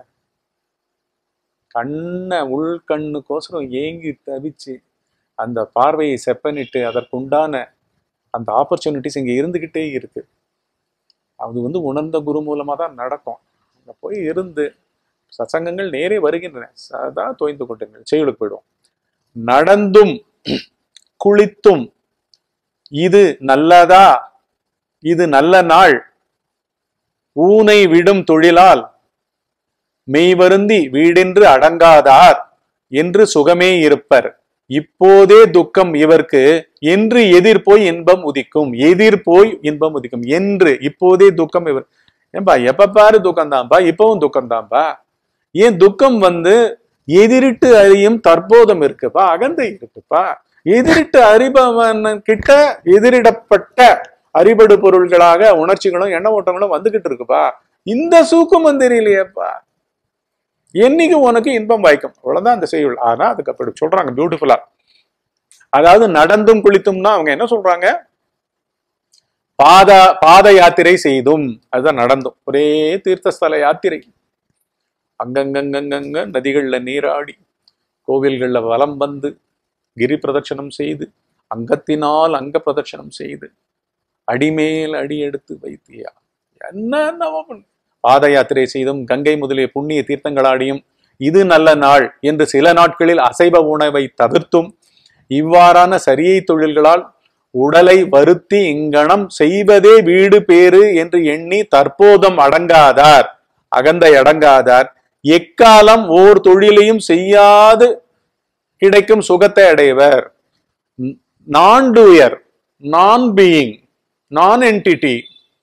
கண்ணை உள் கண்ணுக்கோசரம் ஏங்கி தவிச்சு அந்த பார்வையை செப்பனிட்டு அதற்குண்டான அந்த ஆப்பர்ச்சுனிட்டிஸ் இங்க இருந்துகிட்டே இருக்கு அது வந்து உணர்ந்த குரு மூலமா தான் நடக்கும் அங்க போய் இருந்து சசங்கங்கள் நேரே வருகின்றன சதா தோய்ந்து கொண்டிருந்தன செயலுக்கு போயிடும் நடந்தும் குளித்தும் இது நல்லதா இது நல்ல நாள் ஊனை விடும் தொழிலால் மெய்வருந்தி வீடென்று அடங்காதார் என்று சுகமே இருப்பர் இப்போதே துக்கம் இவர்க்கு என்று எதிர் போய் இன்பம் உதிக்கும் எதிர் போய் இன்பம் உதிக்கும் என்று இப்போதே துக்கம் இவர் ஏன்பா எப்ப பாரு துக்கம் தான்பா இப்பவும் துக்கம் தான்பா ஏன் துக்கம் வந்து எதிரிட்டு அறியும் தற்போதம் இருக்குப்பா அகந்தை இருக்குப்பா எதிரிட்டு அறிபவன் கிட்ட எதிரிடப்பட்ட அறிபடு பொருள்களாக உணர்ச்சிகளும் எண்ண ஓட்டங்களும் வந்துகிட்டு இருக்குப்பா இந்த சூக்குமம் தெரியலையேப்பா என்னைக்கு உனக்கு இன்பம் வாய்க்கும் அவ்வளவுதான் அந்த செய்யுள் ஆனா அதுக்கு அப்படி சொல்றாங்க பியூட்டிஃபுல்லா அதாவது நடந்தும் குளித்தும்னா அவங்க என்ன சொல்றாங்க பாத பாத யாத்திரை செய்தும் அதுதான் நடந்தும் ஒரே தீர்த்தஸ்தல யாத்திரை அங்கங்கங்கங்கங்க நதிகள்ல நீராடி கோவில்கள்ல வலம் வந்து கிரி பிரதட்சணம் செய்து அங்கத்தினால் அங்க பிரதட்சணம் செய்து அடிமேல் அடி எடுத்து வைத்தியா என்ன நவம் பண்ணு? பாத யாத்திரை செய்தும் கங்கை முதலிய புண்ணிய தீர்த்தங்களாடியும் இது நல்ல நாள் என்று சில நாட்களில் அசைவ உணவை தவிர்த்தும் இவ்வாறான சரியை தொழில்களால் உடலை வருத்தி இங்கனம் செய்வதே வீடு பேறு என்று எண்ணி தற்போதம் அடங்காதார் அகந்தை அடங்காதார் எக்காலம் ஓர் தொழிலையும் செய்யாது கிடைக்கும் சுகத்தை அடைவர் நான் டூயர் நான் பீயிங் நான் என்டிட்டி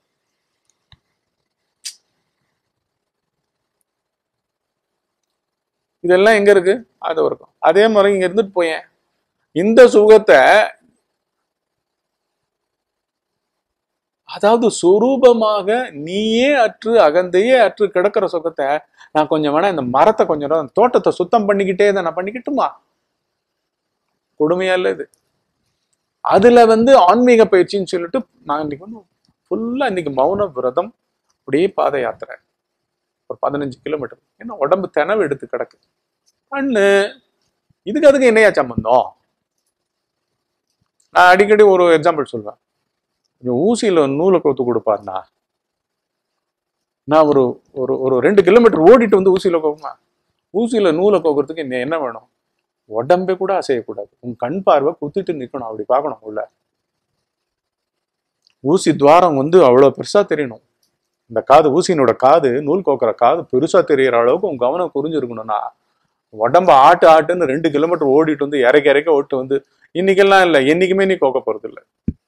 இதெல்லாம் எங்க இருக்கு அது இருக்கும் அதே மாதிரி இங்க இருந்துட்டு போயேன் இந்த சுகத்தை அதாவது சொரூபமாக நீயே அற்று அகந்தையே அற்று கிடக்கிற சுகத்தை நான் கொஞ்சம் வேணா இந்த மரத்தை கொஞ்சம் நேரம் இந்த தோட்டத்தை சுத்தம் பண்ணிக்கிட்டே தான் நான் பண்ணிக்கிட்டுமா கொடுமையா இல்ல இது அதுல வந்து ஆன்மீக பயிற்சின்னு சொல்லிட்டு நான் இன்னைக்கு வந்து ஃபுல்லா இன்னைக்கு மௌன விரதம் அப்படியே பாத யாத்திரை ஒரு பதினஞ்சு கிலோமீட்டர் ஏன்னா உடம்பு தினவு எடுத்து கிடக்கு பண்ணு இதுக்கு அதுக்கு என்னையா சம்பந்தம் நான் அடிக்கடி ஒரு எக்ஸாம்பிள் சொல்வேன் கொஞ்சம் ஊசியில நூலை கோத்து கொடுப்பாருண்ணா நான் ஒரு ஒரு ஒரு ரெண்டு கிலோமீட்டர் ஓடிட்டு வந்து ஊசியில கோப்பேன் ஊசியில நூலை கோக்குறதுக்கு என்ன என்ன வேணும் உடம்பே கூட அசையக்கூடாது உன் கண் பார்வை குத்திட்டு நிக்கணும் அப்படி பார்க்கணும் உள்ள ஊசி துவாரம் வந்து அவ்வளவு பெருசா தெரியணும் இந்த காது ஊசியினோட காது நூல் கோக்குற காது பெருசா தெரியற அளவுக்கு உன் கவனம் குறிஞ்சிருக்கணும்னா உடம்ப ஆட்டு ஆட்டுன்னு ரெண்டு கிலோமீட்டர் ஓடிட்டு வந்து இறக்கி இறக்கி ஓட்டு வந்து இன்னைக்கெல்லாம் இல்லை என்னைக்குமே நீ கோக்க போறது இல்லை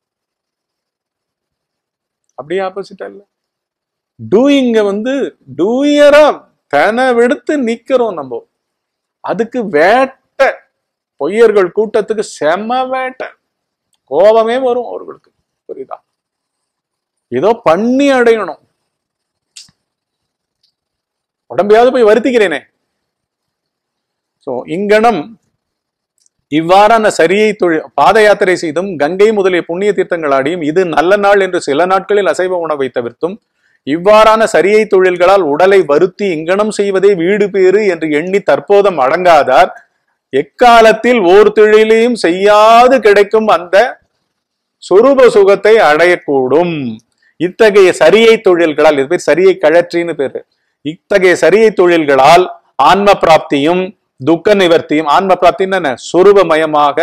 அப்படியே ஆப்போசிட்டா இல்ல டூயிங்க வந்து டூயரா தனவெடுத்து நிக்கிறோம் நம்ம அதுக்கு வேட்டை பொய்யர்கள் கூட்டத்துக்கு செம வேட்டை கோபமே வரும் அவர்களுக்கு புரியுதா ஏதோ பண்ணி அடையணும் உடம்பையாவது போய் வருத்திக்கிறேனே சோ இங்கனம் இவ்வாறான சரியை தொழில் பாத யாத்திரை செய்தும் கங்கை முதலிய புண்ணிய தீர்த்தங்களாடியும் இது நல்ல நாள் என்று சில நாட்களில் அசைவ உணவை தவிர்த்தும் இவ்வாறான சரியை தொழில்களால் உடலை வருத்தி இங்கனம் செய்வதே வீடு பேறு என்று எண்ணி தற்போதம் அடங்காதார் எக்காலத்தில் ஓர் தொழிலையும் செய்யாது கிடைக்கும் அந்த சொரூப சுகத்தை அடையக்கூடும் இத்தகைய சரியை தொழில்களால் இது பேர் சரியை கழற்றின்னு பேரு இத்தகைய சரியை தொழில்களால் ஆன்ம பிராப்தியும் துக்க நிவர்த்தியும் ஆன்ம பிராப்தின்னு என்ன சொரூபமயமாக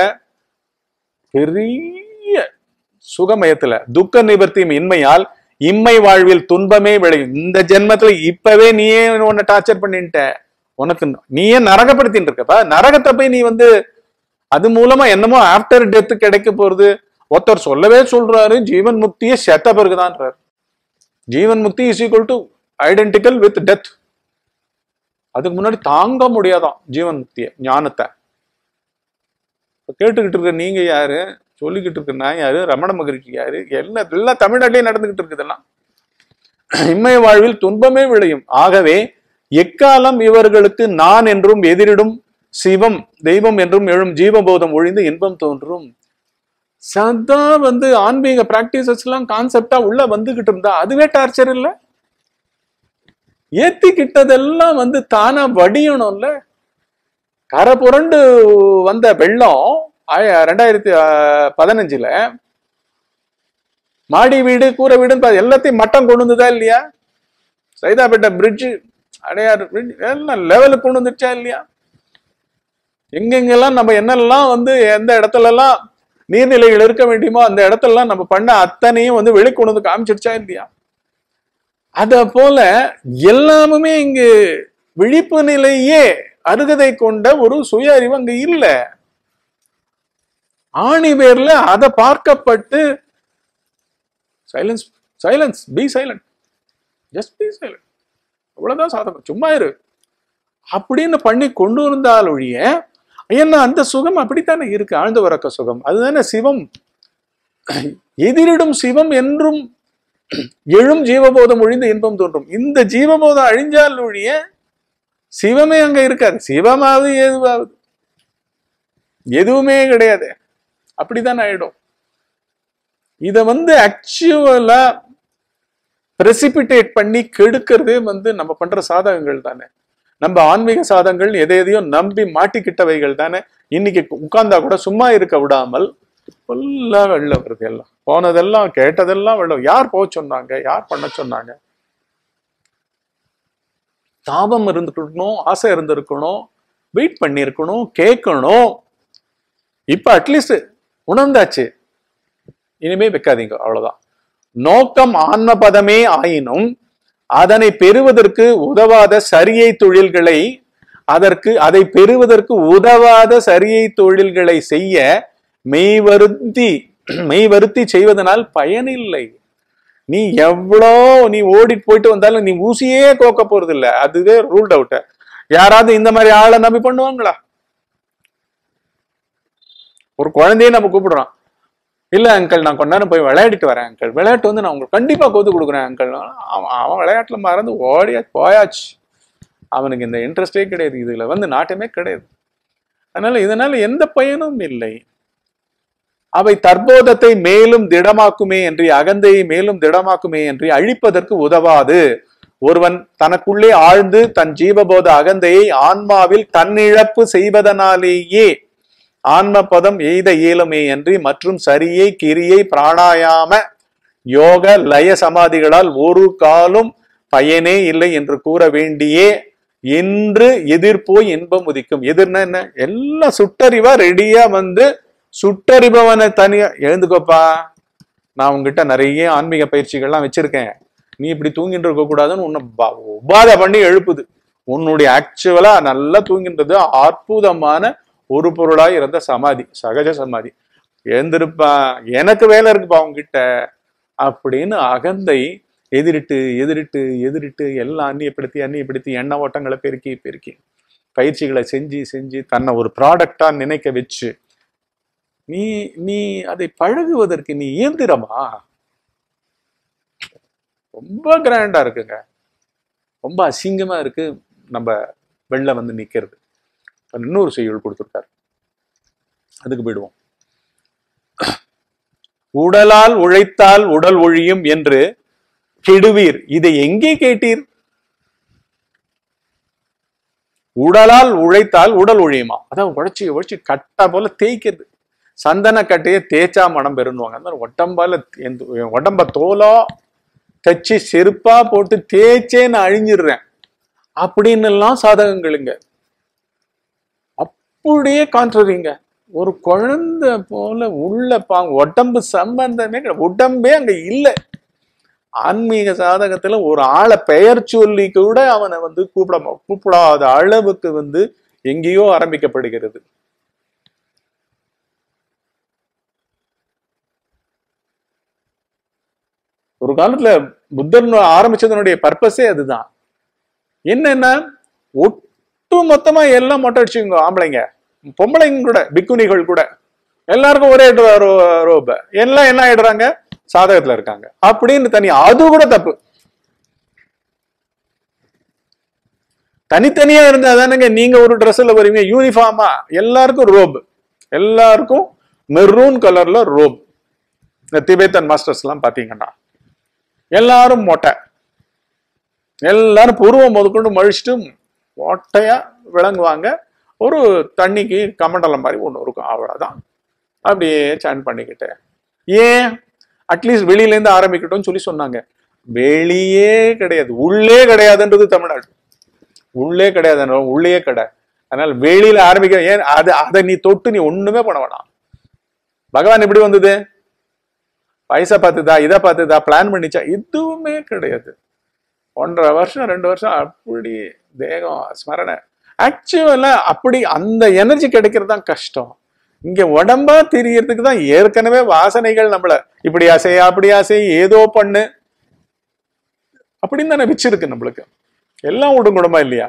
பெரிய சுகமயத்துல துக்க நிவர்த்தியும் இன்மையால் இம்மை வாழ்வில் துன்பமே விளையும் இந்த ஜென்மத்துல இப்பவே நீயே உன்னை டார்ச்சர் பண்ணிட்ட உனக்கு நீயே நரகப்படுத்தின்னு இருக்கப்ப நரகத்தை போய் நீ வந்து அது மூலமா என்னமோ ஆஃப்டர் டெத் கிடைக்க போறது ஒருத்தர் சொல்லவே சொல்றாரு ஜீவன் முக்தியை செத்த பிறகுதான்றாரு ஜீவன் முக்தி is equal to identical with death அதுக்கு முன்னாடி தாங்க முடியாதாம் ஜீவன் முக்தியை ஞானத்தை இப்ப கேட்டுக்கிட்டு இருக்க நீங்க யாரு சொல்லிக்கிட்டு இருக்க நான் யாரு ரமண மகரிஷி யாரு எல்லாம் எல்லாம் தமிழ்நாட்டிலே நடந்துகிட்டு இருக்குது இதெல்லாம் இம்மை வாழ்வில் துன்பமே விளையும் ஆகவே எக்காலம் இவர்களுக்கு நான் என்றும் எதிரிடும் சிவம் தெய்வம் என்றும் எழும் ஜீவபோதம் ஒழிந்து இன்பம் தோன்றும் சதா வந்து ஆன்மீக பிராக்டிசஸ் எல்லாம் கான்செப்டா உள்ள வந்துகிட்டு இருந்தா அதுவே டார்ச்சர் இல்ல ஏத்திக்கிட்டதெல்லாம் வந்து தானா வடியணும்ல கரை புரண்டு வந்த வெள்ளம் ஆய- ரெண்டாயிரத்தி ஆஹ், பதினஞ்சுல மாடி வீடு கூரை வீடுன்னு பா- எல்லாத்தையும் மட்டம் கொண்டு வந்ததா இல்லையா சைதாப்பேட்டை பிரிட்ஜ் அடையாறு bridge எல்லாம் லெவலுக்கு கொண்டு வந்துச்சா இல்லையா எங்கெங்கெல்லாம் நம்ம என்னெல்லாம் வந்து எந்த இடத்துல எல்லாம் நீர்நிலைகள் இருக்க வேண்டியமோ அந்த இடத்துல நம்ம பண்ண அத்தனையும் வந்து வெளி கொண்டு வந்து காமிச்சிருச்சா இல்லையா அத போல எல்லாமுமே இங்கு விழிப்பு நிலையே அருகதை கொண்ட ஒரு சுய அறிவு அங்க இல்ல ஆணி பேர்ல அதை பார்க்கப்பட்டு silence silence be silent just be silent அவ்வளவுதான் சாதகம் சும்மா இரு அப்படின்னு பண்ணி கொண்டு வந்தால் ஒழிய என்ன அந்த சுகம் அப்படித்தானே இருக்கு ஆழ்ந்த உறக்க சுகம் அதுதானே சிவம் எதிரிடும் சிவம் என்றும் எழும் ஜீவபோதம் ஒழிந்து இன்பம் தோன்றும் இந்த ஜீவபோதம் அழிஞ்சால் ஒழிய சிவமே அங்க இருக்காது சிவமாவது எதுவாவது எதுவுமே கிடையாது அப்படிதான் ஆயிடும் இத வந்து ஆக்சுவலா பிரசிபிடேட் பண்ணி கெடுக்கிறதே வந்து நம்ம பண்ற சாதகங்கள் தானே நம்ம ஆன்மீக சாதகங்கள் எதை எதையோ நம்பி மாட்டிக்கிட்டவைகள் தானே இன்னைக்கு உட்கார்ந்தா கூட சும்மா இருக்க விடாமல் ஃபுல்லா வெளில வருது எல்லாம் போனதெல்லாம் கேட்டதெல்லாம் வெளில யார் போக சொன்னாங்க யார் பண்ண சொன்னாங்க தாபம் இருந்துக்கணும் ஆசை இருந்திருக்கணும் வெயிட் பண்ணியிருக்கணும் கேட்கணும் இப்ப அட்லீஸ்ட் உணர்ந்தாச்சு இனிமே வைக்காதீங்க அவ்வளவுதான் நோக்கம் ஆன்மபதமே ஆயினும் அதனை பெறுவதற்கு உதவாத சரியை தொழில்களை அதற்கு அதை பெறுவதற்கு உதவாத சரியை தொழில்களை செய்ய மெய்வருத்தி மெய்வருத்தி செய்வதனால் பயனில்லை நீ எவ்வளோ நீ ஓடிட்டு போயிட்டு வந்தாலும் நீ ஊசியே கோக்க போறது இல்ல அதுவே ரூல்ட் அவுட் யாராவது இந்த மாதிரி ஆளை நம்பி பண்ணுவாங்களா ஒரு குழந்தைய நம்ம கூப்பிடுறோம் இல்ல அங்கிள் நான் கொஞ்ச நேரம் போய் விளையாடிட்டு வரேன் அங்கிள் விளையாட்டு வந்து நான் உங்களுக்கு கண்டிப்பா கோத்து கொடுக்குறேன் அங்கிள் அவன் அவன் விளையாட்டுல மறந்து ஓடியா போயாச்சு அவனுக்கு இந்த இன்ட்ரெஸ்டே கிடையாது இதுல வந்து நாட்டமே கிடையாது அதனால இதனால எந்த பயனும் இல்லை அவை தற்போதத்தை மேலும் திடமாக்குமே என்று அகந்தையை மேலும் திடமாக்குமே என்று அழிப்பதற்கு உதவாது ஒருவன் தனக்குள்ளே ஆழ்ந்து தன் ஜீவபோத அகந்தையை ஆன்மாவில் தன்னிழப்பு செய்வதனாலேயே ஆன்ம பதம் எய்த இயலுமே என்று மற்றும் சரியை கிரியை பிராணாயாம யோக லய சமாதிகளால் ஒரு காலும் பயனே இல்லை என்று கூற வேண்டியே என்று எதிர்ப்போய் இன்பம் உதிக்கும் எதிர்னா என்ன எல்லாம் சுட்டறிவா ரெடியா வந்து சுட்டறிபவனை தனியா எழுந்துக்கோப்பா நான் உங்ககிட்ட நிறைய ஆன்மீக பயிற்சிகள்லாம் வச்சிருக்கேன் நீ இப்படி தூங்கிட்டு இருக்க கூடாதுன்னு உன்னை ப- உபாதை பண்ணி எழுப்புது உன்னுடைய ஆக்சுவலா நல்லா தூங்கின்றது அற்புதமான ஒரு பொருளாய் இருந்த சமாதி சகஜ சமாதி எழுந்திருப்பா எனக்கு வேலை இருக்குப்பா உங்ககிட்ட அப்படின்னு அகந்தை எதிரிட்டு எதிரிட்டு எதிரிட்டு எல்லாம் அந்நியப்படுத்தி அந்நியப்படுத்தி எண்ண ஓட்டங்களை பெருக்கி பெருக்கி பயிற்சிகளை செஞ்சு செஞ்சு தன்னை ஒரு ப்ராடக்டா நினைக்க வச்சு நீ நீ அதை பழகுவதற்கு நீ இயந்திரமா ரொம்ப கிராண்டா இருக்குங்க ரொம்ப அசிங்கமா இருக்கு நம்ம வெளில வந்து நிக்கிறது இப்ப இன்னொரு செய்யுள் கொடுத்துருக்காரு அதுக்கு போயிடுவோம் உடலால் உழைத்தால் உடல் ஒழியும் என்று கெடுவீர் இதை எங்கே கேட்டீர் உடலால் உழைத்தால் உடல் ஒழியுமா அதான் உழைச்சி உழைச்சி கட்டா போல தேய்க்கிறது சந்தன கட்டையை தேய்ச்சா மனம் பெருணுவாங்க அந்த மாதிரி உடம்பால எந்த- உடம்ப தோலா தச்சு செருப்பா போட்டு தேய்ச்சே நான் அழிஞ்சிடுறேன் அப்படின்னு எல்லாம் சாதகங்களுங்க அப்படியே காண்ட்ரரிங்க ஒரு குழந்தை போல உள்ள பாங்க உடம்பு சம்பந்தமே கிடையாது. உடம்பே அங்க இல்லை ஆன்மீக சாதகத்துல ஒரு ஆளை பெயர் சொல்லி கூட அவனை வந்து கூப்பிட கூப்பிடாத அளவுக்கு வந்து எங்கேயோ ஆரம்பிக்கப்படுகிறது ஒரு காலத்துல புத்தர் ஆரம்பிச்சதனுடைய பர்பஸே அதுதான் என்னன்னா ஒட்டு மொத்தமா எல்லாம் மொட்டை அடிச்சுங்க ஆம்பளைங்க பொம்பளைங்க கூட பிக்குனிகள் கூட எல்லாருக்கும் ஒரே ரோப எல்லாம் என்ன ஆயிடுறாங்க சாதகத்துல இருக்காங்க அப்படின்னு தனி அது கூட தப்பு தனித்தனியா இருந்தா தானேங்க நீங்க ஒரு ட்ரெஸ்ல வருவீங்க யூனிஃபார்மா எல்லாருக்கும் ரோப் எல்லாருக்கும் மெரூன் கலர்ல ரோப் இந்த திபேத்தன் மாஸ்டர்ஸ் எல்லாம் பாத்தீங்கன்னா எல்லாரும் மொட்டை எல்லாரும் புருவம் முதற்கொண்டு மழிச்சிட்டு மொட்டையா விளங்குவாங்க ஒரு தண்ணிக்கு கமண்டலம் மாதிரி ஒன்று இருக்கும் அவ்வளவுதான் அப்படியே சான் பண்ணிக்கிட்டு ஏன் அட்லீஸ்ட் வெளியில இருந்து ஆரம்பிக்கட்டும்னு சொல்லி சொன்னாங்க வெளியே கிடையாது உள்ளே கிடையாதுன்றது தமிழ்நாடு உள்ளே கிடையாது உள்ளே கடை அதனால வெளியில ஆரம்பிக்க ஏன் அது அதை நீ தொட்டு நீ ஒண்ணுமே பண்ண வேணாம் பகவான் எப்படி வந்தது வயசை பார்த்துதா இதை பார்த்துதா பிளான் பண்ணிச்சா எதுவுமே கிடையாது ஒன்றரை வருஷம் ரெண்டு வருஷம் அப்படி தேகம் ஸ்மரணை ஆக்சுவலா அப்படி அந்த எனர்ஜி கிடைக்கிறது தான் கஷ்டம் இங்க உடம்பா தெரியறதுக்கு தான் ஏற்கனவே வாசனைகள் நம்மள இப்படி ஆசை அப்படி ஆசை ஏதோ பண்ணு அப்படின்னு தானே வச்சிருக்கு நம்மளுக்கு எல்லாம் உடம்புடமா இல்லையா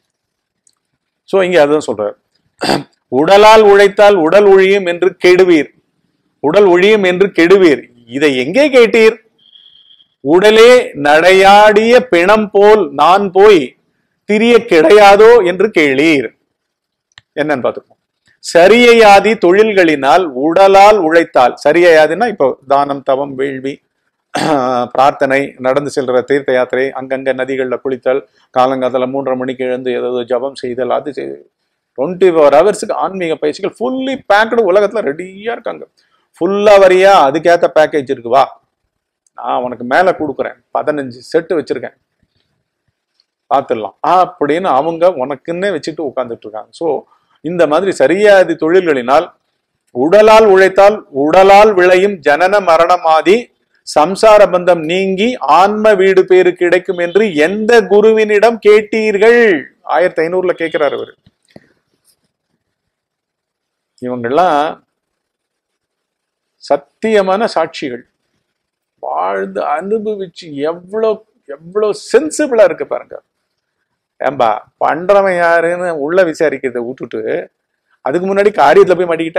சோ இங்க அதுதான் சொல்றாரு உடலால் உழைத்தால் உடல் ஒழியும் என்று கெடுவீர் உடல் ஒழியும் என்று கெடுவீர் இதை எங்கே கேட்டீர் உடலே நடையாடிய பிணம் போல் நான் போய் திரிய கிடையாதோ என்று கேளீர் என்னன்னு பார்த்துப்போம் சரியையாதி தொழில்களினால் உடலால் உழைத்தால் சரியையாதினா இப்போ தானம் தவம் வேள்வி பிரார்த்தனை நடந்து செல்ற தீர்த்த யாத்திரை அங்கங்க நதிகளில் குளித்தல் காலங்காலத்தில் மூன்றரை மணிக்கு எழுந்து ஏதாவது ஜபம் செய்தல் அது செய் டுவெண்ட்டி ஃபோர் ஹவர்ஸுக்கு ஆன்மீக பயிற்சிகள் ஃபுல்லி பேக்கடு உலகத்துல ரெடியா இருக்காங்க ஃபுல்லா வரியா அதுக்கேத்த பேக்கேஜ் இருக்கு வா நான் உனக்கு மேல கொடுக்குறேன் பதினஞ்சு செட்டு வச்சிருக்கேன் பார்த்துடலாம் அப்படின்னு அவங்க உனக்குன்னே வச்சுட்டு உட்கார்ந்துட்டு இருக்காங்க ஸோ இந்த மாதிரி சரியாதி தொழில்களினால் உடலால் உழைத்தால் உடலால் விளையும் ஜனன மரணமாதி சம்சார பந்தம் நீங்கி ஆன்ம வீடு பேரு கிடைக்கும் என்று எந்த குருவினிடம் கேட்டீர்கள் ஆயிரத்தி ஐநூறுல கேட்கிறார் அவர் இவங்கெல்லாம் சத்தியமான சாட்சிகள் வாழ்ந்து அனுபவிச்சு எவ்வளோ எவ்வளோ சென்சிபிளா இருக்கு பாருங்க ஏம்பா பண்றவன் யாருன்னு உள்ள விசாரிக்கிறத விட்டுட்டு அதுக்கு முன்னாடி காரியத்துல போய் மாட்டிக்கிட்ட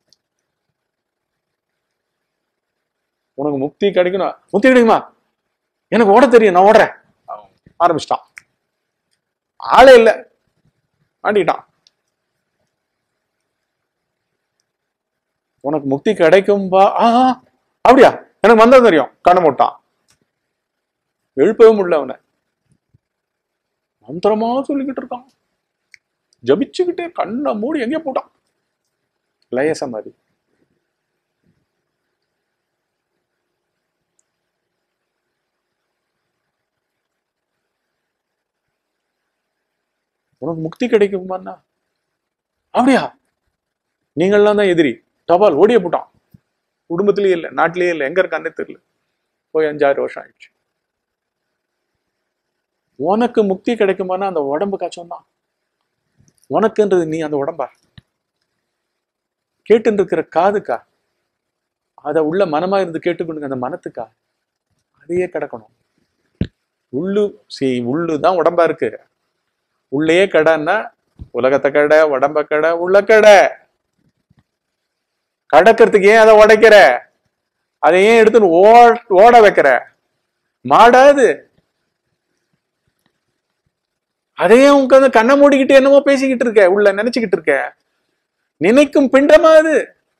உனக்கு முக்தி கிடைக்கணும் முக்தி கிடைக்குமா எனக்கு ஓட தெரியும் நான் ஓடுறேன் ஆரம்பிச்சிட்டான் ஆளே இல்லை மாட்டிக்கிட்டான் உனக்கு முக்தி கிடைக்கும்பா ஆ ஆ, அப்படியா எனக்கு மந்திரம் தெரியும் கண்ணை மூட்டான் எழுப்பவே முடியல அவனை மந்திரமா சொல்லிக்கிட்டு இருக்கான் ஜபிச்சுக்கிட்டே கண்ணை மூடி எங்கேயோ போட்டான் லய சமாதி உனக்கு முக்தி கிடைக்குமாண்ணா அப்படியா நீங்கள்லாம் தான் எதிரி டபால் ஓடிய போட்டான் குடும்பத்திலேயே இல்லை நாட்டிலேயே இல்லை எங்க இருக்கான்னே தெரியல போய் அஞ்சாறு வருஷம் ஆயிடுச்சு உனக்கு முக்தி கிடைக்குமானா அந்த உடம்பு காய்ச்சம் தான் உனக்குன்றது நீ அந்த உடம்பா கேட்டு இருக்கிற காதுக்கா அத உள்ள மனமா இருந்து கேட்டுக்கொண்டு அந்த மனத்துக்கா அதையே கிடக்கணும் உள்ளு சி உள்ளு தான் உடம்பா இருக்கு உள்ளே கடைன்னா உலகத்தை கடை உடம்ப கடை உள்ள கடை கடக்கிறதுக்கு ஏன் அதை உடைக்கிற அதை ஏன் எடுத்து ஓ- ஓட வைக்கிற மாடாது அதையே உட்காந்து கண்ணை மூடிக்கிட்டு என்னமோ பேசிக்கிட்டு இருக்க உள்ள நினைச்சுக்கிட்டு இருக்க நினைக்கும் பிண்டமா அது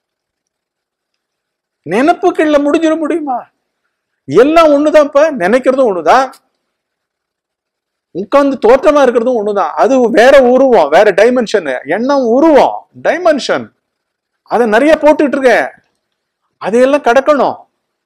நினைப்புகள்ல முடிஞ்சிட முடியுமா எல்லாம் ஒண்ணுதான்ப்பா நினைக்கிறதும் ஒண்ணுதான் உட்கார்ந்து தோற்றமா இருக்கிறதும் ஒண்ணுதான் அது வேற உருவம் வேற டைமென்ஷன் எண்ணம் உருவம் டைமென்ஷன் அதை நிறைய போட்டுட்டு இருக்கேன் அதையெல்லாம் கடக்கணும்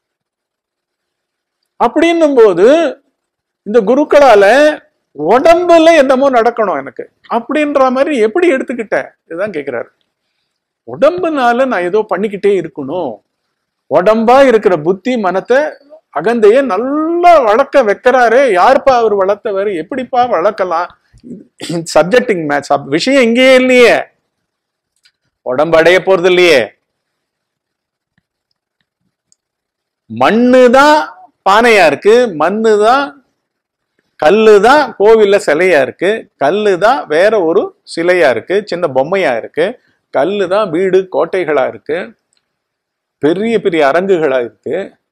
அப்படின்னும் போது இந்த குருக்களால உடம்புல என்னமோ நடக்கணும் எனக்கு அப்படின்ற மாதிரி எப்படி எடுத்துக்கிட்டேன் இதுதான் கேக்குறாரு உடம்புனால நான் ஏதோ பண்ணிக்கிட்டே இருக்கணும் உடம்பா இருக்கிற புத்தி மனத்தை அகந்தைய நல்லா வளர்க்க வைக்கிறாரே யாருப்பா அவர் வளர்த்தவர் எப்படிப்பா வளர்க்கலாம் சப்ஜெக்டிங் மேட்ச் விஷயம் எங்கேயே இல்லையே உடம்பு அடைய போறது இல்லையே மண்ணு தான் பானையா இருக்கு மண்ணு தான் கல்லு தான் கோவில்ல சிலையா இருக்கு கல்லு தான் வேற ஒரு சிலையா இருக்கு சின்ன பொம்மையா இருக்கு கல்லு தான் வீடு கோட்டைகளா இருக்கு பெரிய பெரிய அரங்குகளா இருக்கு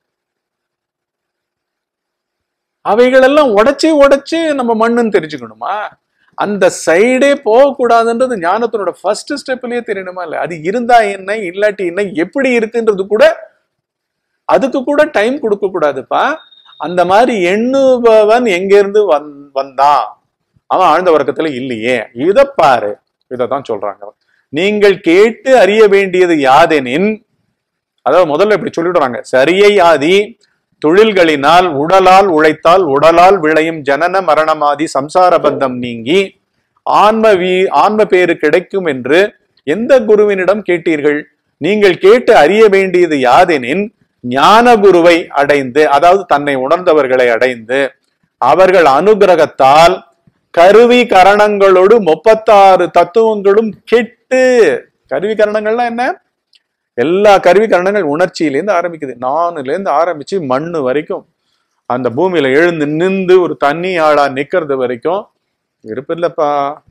அவைகளெல்லாம் உடைச்சு உடைச்சு நம்ம மண்ணுன்னு தெரிஞ்சுக்கணுமா அந்த சைடே போகக்கூடாதுன்றது ஞானத்தினோட ஃபர்ஸ்ட் ஸ்டெப்லயே தெரியணுமா இல்ல அது இருந்தா என்ன இல்லாட்டி என்ன எப்படி இருக்குன்றது கூட அதுக்கு கூட டைம் கொடுக்க கூடாதுப்பா அந்த மாதிரி எண்ணுபவன் எங்க இருந்து வந் வந்தான் அவன் ஆழ்ந்த வர்க்கத்துல இல்லையே இத பாரு இததான் சொல்றாங்க நீங்கள் கேட்டு அறிய வேண்டியது யாதெனின் அதாவது முதல்ல இப்படி சொல்லிடுறாங்க சரியை ஆதி தொழில்களினால் உடலால் உழைத்தால் உடலால் விளையும் ஜனன மரணமாதி சம்சார பந்தம் நீங்கி ஆன்ம வீ ஆன்ம பேரு கிடைக்கும் என்று எந்த குருவினிடம் கேட்டீர்கள் நீங்கள் கேட்டு அறிய வேண்டியது யாதெனின் ஞான குருவை அடைந்து அதாவது தன்னை உணர்ந்தவர்களை அடைந்து அவர்கள் அனுகிரகத்தால் கருவி கரணங்களோடு முப்பத்தாறு தத்துவங்களும் கெட்டு கருவி கரணங்கள்லாம் என்ன எல்லா கருவி கரணங்கள் உணர்ச்சியிலேருந்து ஆரம்பிக்குது நானுல இருந்து ஆரம்பிச்சு மண்ணு வரைக்கும் அந்த பூமியில எழுந்து நின்று ஒரு தண்ணி ஆளா நிக்கிறது வரைக்கும் இருப்பில்லப்பா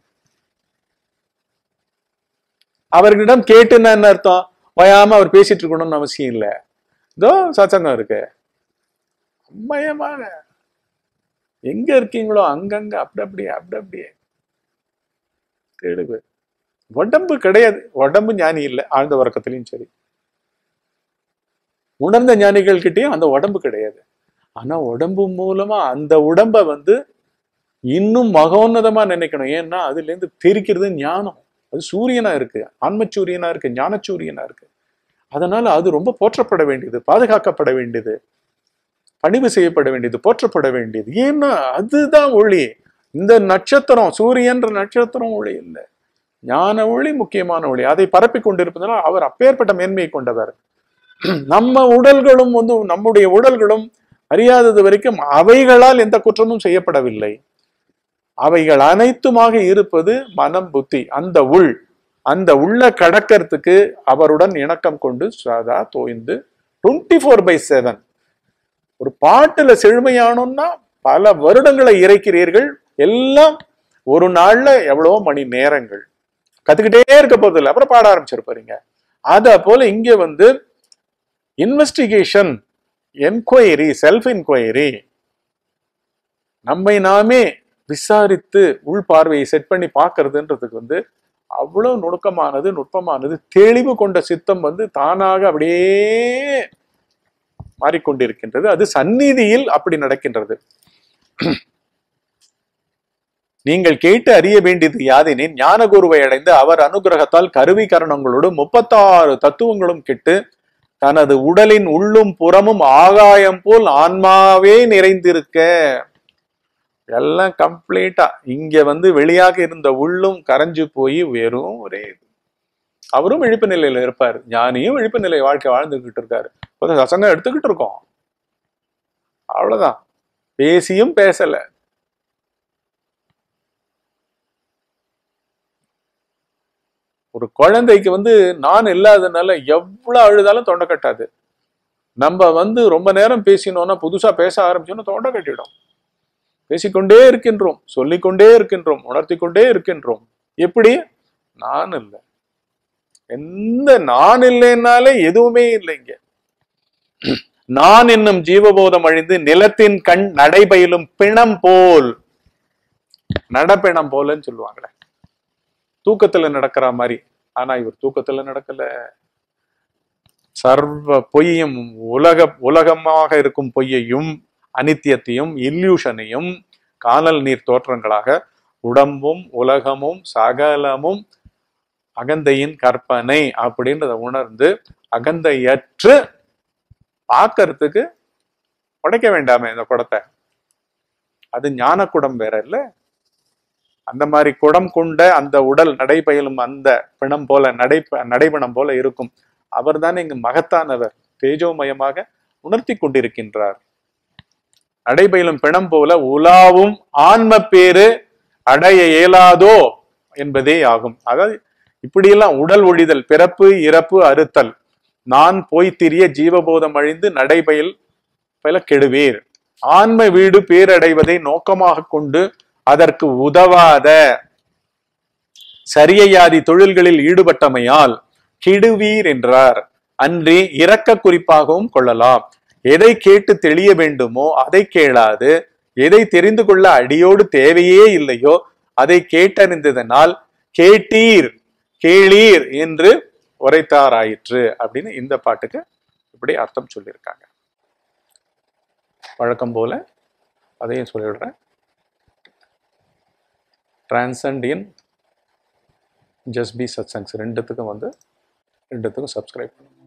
அவர்களிடம் கேட்டுன்னா என்ன அர்த்தம் வயாம அவர் பேசிட்டு இருக்கணும்னு அவசியம் இல்லை இதோ சத்சங்கம் இருக்கு அம்மயமான எங்க இருக்கீங்களோ அங்கங்க அப்படி அப்படியே அப்படி அப்படியே தேடுது உடம்பு கிடையாது உடம்பு ஞானி இல்லை ஆழ்ந்த வர்க்கத்திலையும் சரி உணர்ந்த ஞானிகள் கிட்டயும் அந்த உடம்பு கிடையாது ஆனா உடம்பு மூலமா அந்த உடம்ப வந்து இன்னும் மகோன்னதமா நினைக்கணும் ஏன்னா அதுல இருந்து பிரிக்கிறது ஞானம் அது சூரியனா இருக்கு ஆன்மச்சூரியனா இருக்கு ஞானச்சூரியனா இருக்கு அதனால அது ரொம்ப போற்றப்பட வேண்டியது பாதுகாக்கப்பட வேண்டியது பணிவு செய்யப்பட வேண்டியது போற்றப்பட வேண்டியது ஏன்னா அதுதான் ஒளி இந்த நட்சத்திரம் சூரியன்ற நட்சத்திரம் ஒளி இல்லை ஞான ஒளி முக்கியமான ஒளி அதை பரப்பி கொண்டிருப்பதனால் அவர் அப்பேற்பட்ட மேன்மையை கொண்டவர் நம்ம உடல்களும் வந்து நம்முடைய உடல்களும் அறியாதது வரைக்கும் அவைகளால் எந்த குற்றமும் செய்யப்படவில்லை அவைகள் அனைத்துமாக இருப்பது மனம் புத்தி அந்த உள் அந்த உள்ள கடக்கிறதுக்கு அவருடன் இணக்கம் கொண்டு சதா தோய்ந்து டுவெண்ட்டி ஃபோர் பை செவன் ஒரு பாட்டுல செழுமையானோம்னா பல வருடங்களை இறைக்கிறீர்கள் எல்லாம் ஒரு நாள்ல எவ்வளவோ மணி நேரங்கள் கத்துக்கிட்டே இருக்க போறது இல்லை அப்புறம் பாட ஆரம்பிச்சிருப்பாருங்க அத போல இங்க வந்து இன்வெஸ்டிகேஷன் என்கொயரி செல்ஃப் என்கொயரி நம்மை நாமே விசாரித்து உள் பார்வையை செட் பண்ணி பார்க்கறதுன்றதுக்கு வந்து அவ்வளவு நுணுக்கமானது நுட்பமானது தெளிவு கொண்ட சித்தம் வந்து தானாக அப்படியே மாறிக்கொண்டிருக்கின்றது அது சந்நிதியில் அப்படி நடக்கின்றது நீங்கள் கேட்டு அறிய வேண்டியது யாதெனின் ஞான குருவை அடைந்து அவர் அனுகிரகத்தால் கருவி கரணங்களோடு முப்பத்தாறு தத்துவங்களும் கெட்டு தனது உடலின் உள்ளும் புறமும் ஆகாயம் போல் ஆன்மாவே நிறைந்திருக்க எல்லாம் கம்ப்ளீட்டா இங்க வந்து வெளியாக இருந்த உள்ளும் கரைஞ்சு போய் வெறும் ஒரே இது அவரும் விழிப்பு நிலையில இருப்பார் ஞானியும் விழிப்பு நிலை வாழ்க்கை வாழ்ந்துகிட்டு இருக்காரு இப்ப சசங்கம் எடுத்துக்கிட்டு இருக்கோம் அவ்வளவுதான் பேசியும் பேசல ஒரு குழந்தைக்கு வந்து நான் இல்லாதனால எவ்வளவு அழுதாலும் தொண்டை கட்டாது நம்ம வந்து ரொம்ப நேரம் பேசினோம்னா புதுசா பேச ஆரம்பிச்சோம்னா தொண்டை கட்டிடும் பேசிக்கொண்டே இருக்கின்றோம் சொல்லிக்கொண்டே இருக்கின்றோம் உணர்த்தி கொண்டே இருக்கின்றோம் எப்படி நான் இல்லை எந்த நான் இல்லைன்னாலே எதுவுமே இல்லைங்க நான் என்னும் ஜீவபோதம் அழிந்து நிலத்தின் கண் நடைபயிலும் பிணம் போல் நடப்பிணம் போலன்னு சொல்லுவாங்களே தூக்கத்துல நடக்கிற மாதிரி ஆனா இவர் தூக்கத்துல நடக்கல சர்வ பொய்யும் உலக உலகமாக இருக்கும் பொய்யையும் அனித்தியத்தையும் இல்யூஷனையும் காணல் நீர் தோற்றங்களாக உடம்பும் உலகமும் சகலமும் அகந்தையின் கற்பனை அப்படின்றத உணர்ந்து அகந்தையற்று பார்க்கறதுக்கு உடைக்க வேண்டாமே இந்த குடத்தை அது ஞான குடம் வேற இல்ல அந்த மாதிரி குடம் கொண்ட அந்த உடல் நடைபயிலும் அந்த பிணம் போல நடை நடைபணம் போல இருக்கும் அவர் தானே இங்கு மகத்தானவர் தேஜோமயமாக உணர்த்தி கொண்டிருக்கின்றார் நடைபயிலும் பிணம் போல உலாவும் ஆன்ம பேரு அடைய இயலாதோ என்பதே ஆகும் அதாவது இப்படியெல்லாம் உடல் ஒழிதல் பிறப்பு இறப்பு அறுத்தல் நான் போய் திரிய ஜீவபோதம் அழிந்து நடைபயில் பல கெடுவீர் ஆன்ம வீடு பேரடைவதை நோக்கமாக கொண்டு அதற்கு உதவாத சரியையாதி தொழில்களில் ஈடுபட்டமையால் கெடுவீர் என்றார் அன்றி இரக்க குறிப்பாகவும் கொள்ளலாம் எதை கேட்டு தெளிய வேண்டுமோ அதை கேளாது எதை தெரிந்து கொள்ள அடியோடு தேவையே இல்லையோ அதை கேட்டறிந்ததனால் கேட்டீர் கேளீர் என்று உரைத்தாராயிற்று அப்படின்னு இந்த பாட்டுக்கு இப்படி அர்த்தம் சொல்லியிருக்காங்க வழக்கம் போல அதையும் சொல்லிவிடுறேன் டிரான்சண்டியன் ஜஸ்ட் பி சத்சங்ஸ் ரெண்டுத்துக்கும் வந்து ரெண்டுத்துக்கும் சப்ஸ்கிரைப் பண்ணுங்க